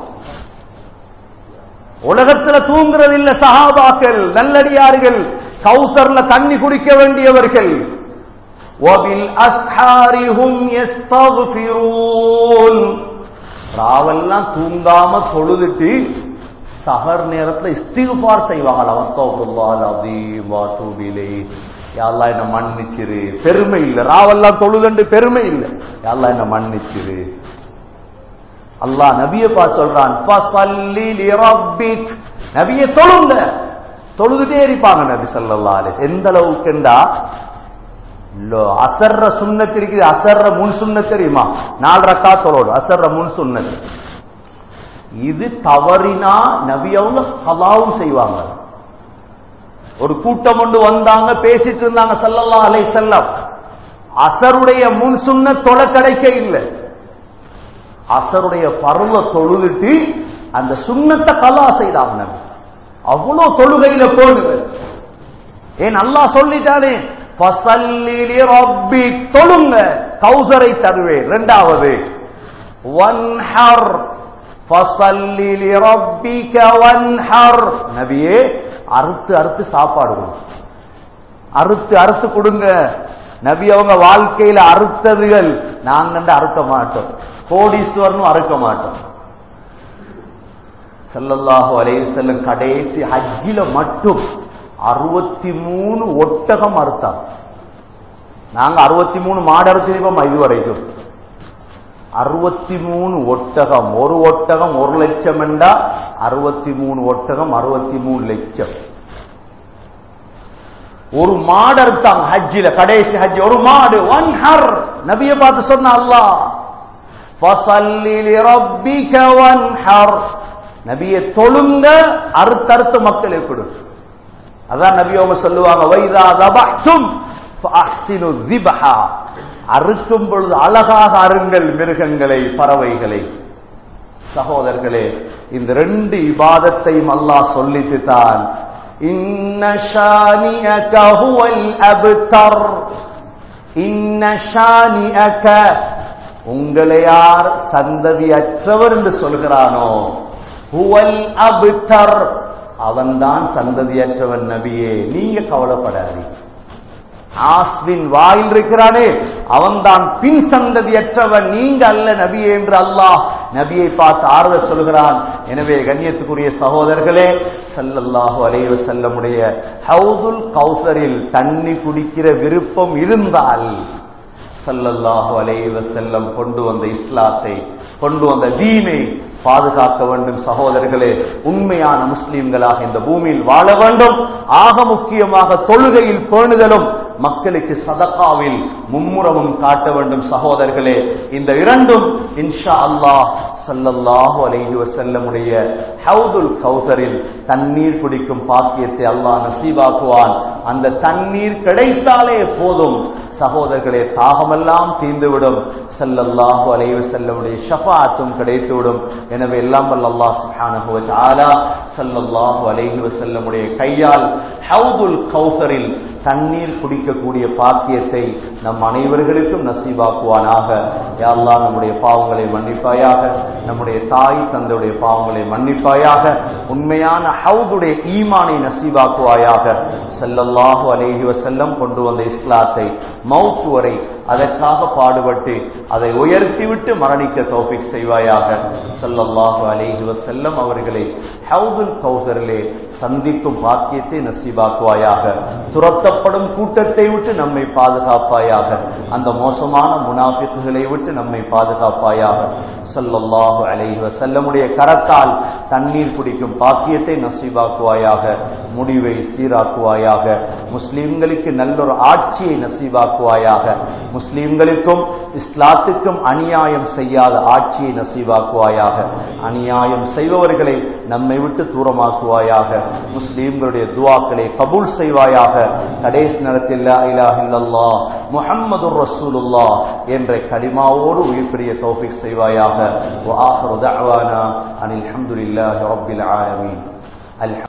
உலகத்துல தூங்குறது இல்ல சஹாபாக்கள் நல்லடியார்கள் கௌசர்ல தண்ணி குடிக்க வேண்டியவர்கள் وَبِالْأَسْحَارِ هُمْ يَسْتَغْفِرُونَ ராவெல்லாம் தூங்காம தொழுதுட்டு சஹர் நேரத்துல இஸ்திகுபார் செய்வாங்க அவஸ்தோபுல்லால் அதீம் வாத்தூபிலே யாழ்லா என்ன மன்னிச்சிரு பெருமை இல்ல ராவெல்லாம் தொழுதுண்டு பெருமை இல்ல யாழ்லா என்ன மன்னிச்சிரு அல்லாஹ் நபிய பா சொல்றான் "ஃபஸல்லி லிரப்பிக்." நபியை தொழுங்க தொழுதுட்டே இருப்பாங்க நபி ஸல்லல்லாஹு அலைஹி எந்த அளவுக்குண்டா லோ- அசர்ற சுண்ணத் இருக்குது அசர்ற முன் சுண்ணத் தெரியுமா நாலு ரக்கா தொழோடு அசர்ற முன் சுண்ணத் இது தவறினா நபி அவங்க கலாவும் செய்வாங்க ஒரு கூட்டம் கொண்டு வந்தாங்க பேசிட்டு இருந்தாங்க ஸல்லல்லாஹு அலைஹி வஸல்லம் அசருடைய முன் சுண்ணத் தொலை கிடைக்க இல்லை அசருடைய பருவ தொழுதுட்டு அந்த சுண்ணத்தை கலா செய்தாங்க நபி அவ்வளவு தொழுகையில போடுங்க ஏன் அல்லாஹ் சொல்லிட்டானே ஃபஸல்லி லிரப்பிக் தொழுங்க கௌசரை தருவேன் இரண்டாவது வன்ஹர் ஃபஸல்லி லிரப்பிக வன்ஹர் நபியே அறுத்து அறுத்து சாப்பாடு கொடுங்க அறுத்து அறுத்து கொடுங்க நபி அவங்க வாழ்க்கையில அறுத்ததுகள் நாங்க அறுக்க மாட்டோம் கோடீஸ்வரனும் அறுக்க மாட்டோம் ஸல்லல்லாஹு அலைஹி வஸல்லம் கடைசி ஹஜ்ஜில மட்டும் அறுபத்தி மூணு ஒட்டகம் அறுத்தாங்க நாங்க அறுபத்தி மூணு மாடு அறுத்திருப்போம் இது வரைக்கும் அறுபத்தி மூணு ஒட்டகம் ஒரு ஒட்டகம் ஒரு லட்சம் என்றா அறுபத்தி மூணு ஒட்டகம் அறுபத்தி மூணு லட்சம் ஒரு மாடு அறுத்தாங்க ஹஜ்ஜில கடைசி ஹஜ் ஒரு மாடு ஒன் ஹர் நபியை பார்த்து சொன்ன அல்லாஹ் ஃபஸல்லி லிரப்பிக வன்ஹர் நபியை தொழுங்க அறுத்தறுத்து மக்களுக்கு கொடு அதான் நபி அவங்க சொல்லுவாங்க வைதா தபஹ்தும் ஃபஅஹ்சினு ذிபஹா அறுக்கும் பொழுது அழகாக அருங்கள் மிருகங்களை பறவைகளை சகோதரர்களே இந்த ரெண்டு இபாதத்தையும் அல்லாஹ் சொல்லிட்டு தான் இன்ன ஷானியக ஹுவல் அப்தர் இன்ன ஷானியக உங்களை யார் சந்ததியற்றவர் என்று சொல்கிறானோ ஹுவல் அப்தர் அவன்தான் சந்ததியற்றவன் நபியே நீங்க கவலைப்படாதீங்க ஆஸ்வின் வாயில் இருக்கிறானே அவன்தான் பின் சந்ததியற்றவன் நீங்க அல்ல நபியே என்று அல்லாஹ் நபியை பார்த்து ஆறுதல் சொல்கிறான் எனவே கண்ணியத்துக்குரிய சகோதரர்களே ஸல்லல்லாஹு அலைஹி வஸல்லமுடைய ஹவுதுல் கௌசரில் தண்ணி குடிக்கிற விருப்பம் இருந்தால் ஸல்லல்லாஹு அலைஹி வஸல்லம் கொண்டு வந்த இஸ்லாத்தை கொண்டு வந்த தீனை பாதுகாக்க வேண்டும் சகோதரர்களே உண்மையான முஸ்லிம்களாக இந்த பூமியில் வாழ வேண்டும் ஆக முக்கியமாக தொழுகையில் பேணுதலும் மக்களுக்கு சதகாவில் மும்முரமும் காட்ட வேண்டும் சகோதரர்களே இந்த இரண்டும் இன்ஷா அல்லாஹ் ஸல்லல்லாஹு அலைஹி வஸல்லமுடைய ஹவுதுல் கௌசரில் தண்ணீர் குடிக்கும் பாக்கியத்தை அல்லாஹ் நசீபாக்குவான் அந்த தண்ணீர் கிடைத்தாலே போதும் சகோதரர்களே தாகமெல்லாம் தீர்ந்துவிடும் ஸல்லல்லாஹு அலைஹி வஸல்லமுடைய ஷஃபாஅத்தும் கிடைத்துவிடும் எனவே எல்லாம் வல்ல அல்லாஹ் சுப்ஹானஹு வ தஆலா ஸல்லல்லாஹு அலைஹி வஸல்லமுடைய கையால் ஹவுதுல் கௌசரில் தண்ணீர் குடிக்கக்கூடிய பாக்கியத்தை நம் அனைவர்களுக்கும் நசீபாக்குவானாக யா அல்லாஹ் நம்முடைய பாவங்களை மன்னிப்பாயாக நம்முடைய தாய் தந்தையுடைய பாவங்களை மன்னிப்பாயாக உண்மையான ஹவுதுடைய ஈமானை நசீபாக்குவாயாக ஸல்லல்லாஹு அலைஹி வஸல்லம் கொண்டு வந்த இஸ்லாத்தை மௌத் வரை அதற்காக பாடுபட்டு அதை உயர்த்திவிட்டு மரணிக்க தௌஃபிக் செய்வாயாக ஸல்லல்லாஹு அலைஹி வஸல்லம் அவர்களை ஹவுதுல் கௌசரிலே சந்திக்கும் பாக்கியத்தை நசீபாக்குவாயாக துரத்தப்படும் கூட்டத்தை விட்டு நம்மை பாதுகாப்பாயாக அந்த மோசமான முனாஃபிக்குகளை விட்டு நம்மை பாதுகாப்பாயாக ஸல்லல்லாஹு அலைஹி வஸல்லமுடைய கரத்தால் தண்ணீர் குடிக்கும் பாக்கியத்தை நசீபாக்குவாயாக முடிவை சீராக்குவாயாக முஸ்லிம்களுக்கு நல்லொரு ஆட்சியை நசீவாக்குவாயாக முஸ்லிம்களுக்கும் இஸ்லாத்துக்கும் அநியாயம் செய்யாத ஆட்சியை நசீவாக்குவாயாக அநியாயம் செய்பவர்களை நம்மை விட்டு தூரமாக்குவாயாக முஸ்லிம்களுடைய துவாக்களை கபூல் செய்வாயாக கடைசி நேரத்தில் லா இலாஹ இல்லல்லாஹ் முஹம்மதுர் ரசூலுல்லாஹ் என்ற கலிமாவோடு உயிர் பெரிய தௌஃபீக் செய்வாயாக வ ஆஹிரு தஅவானா அனில் ஹம்துலில்லாஹி ரப்பில் ஆலமீன்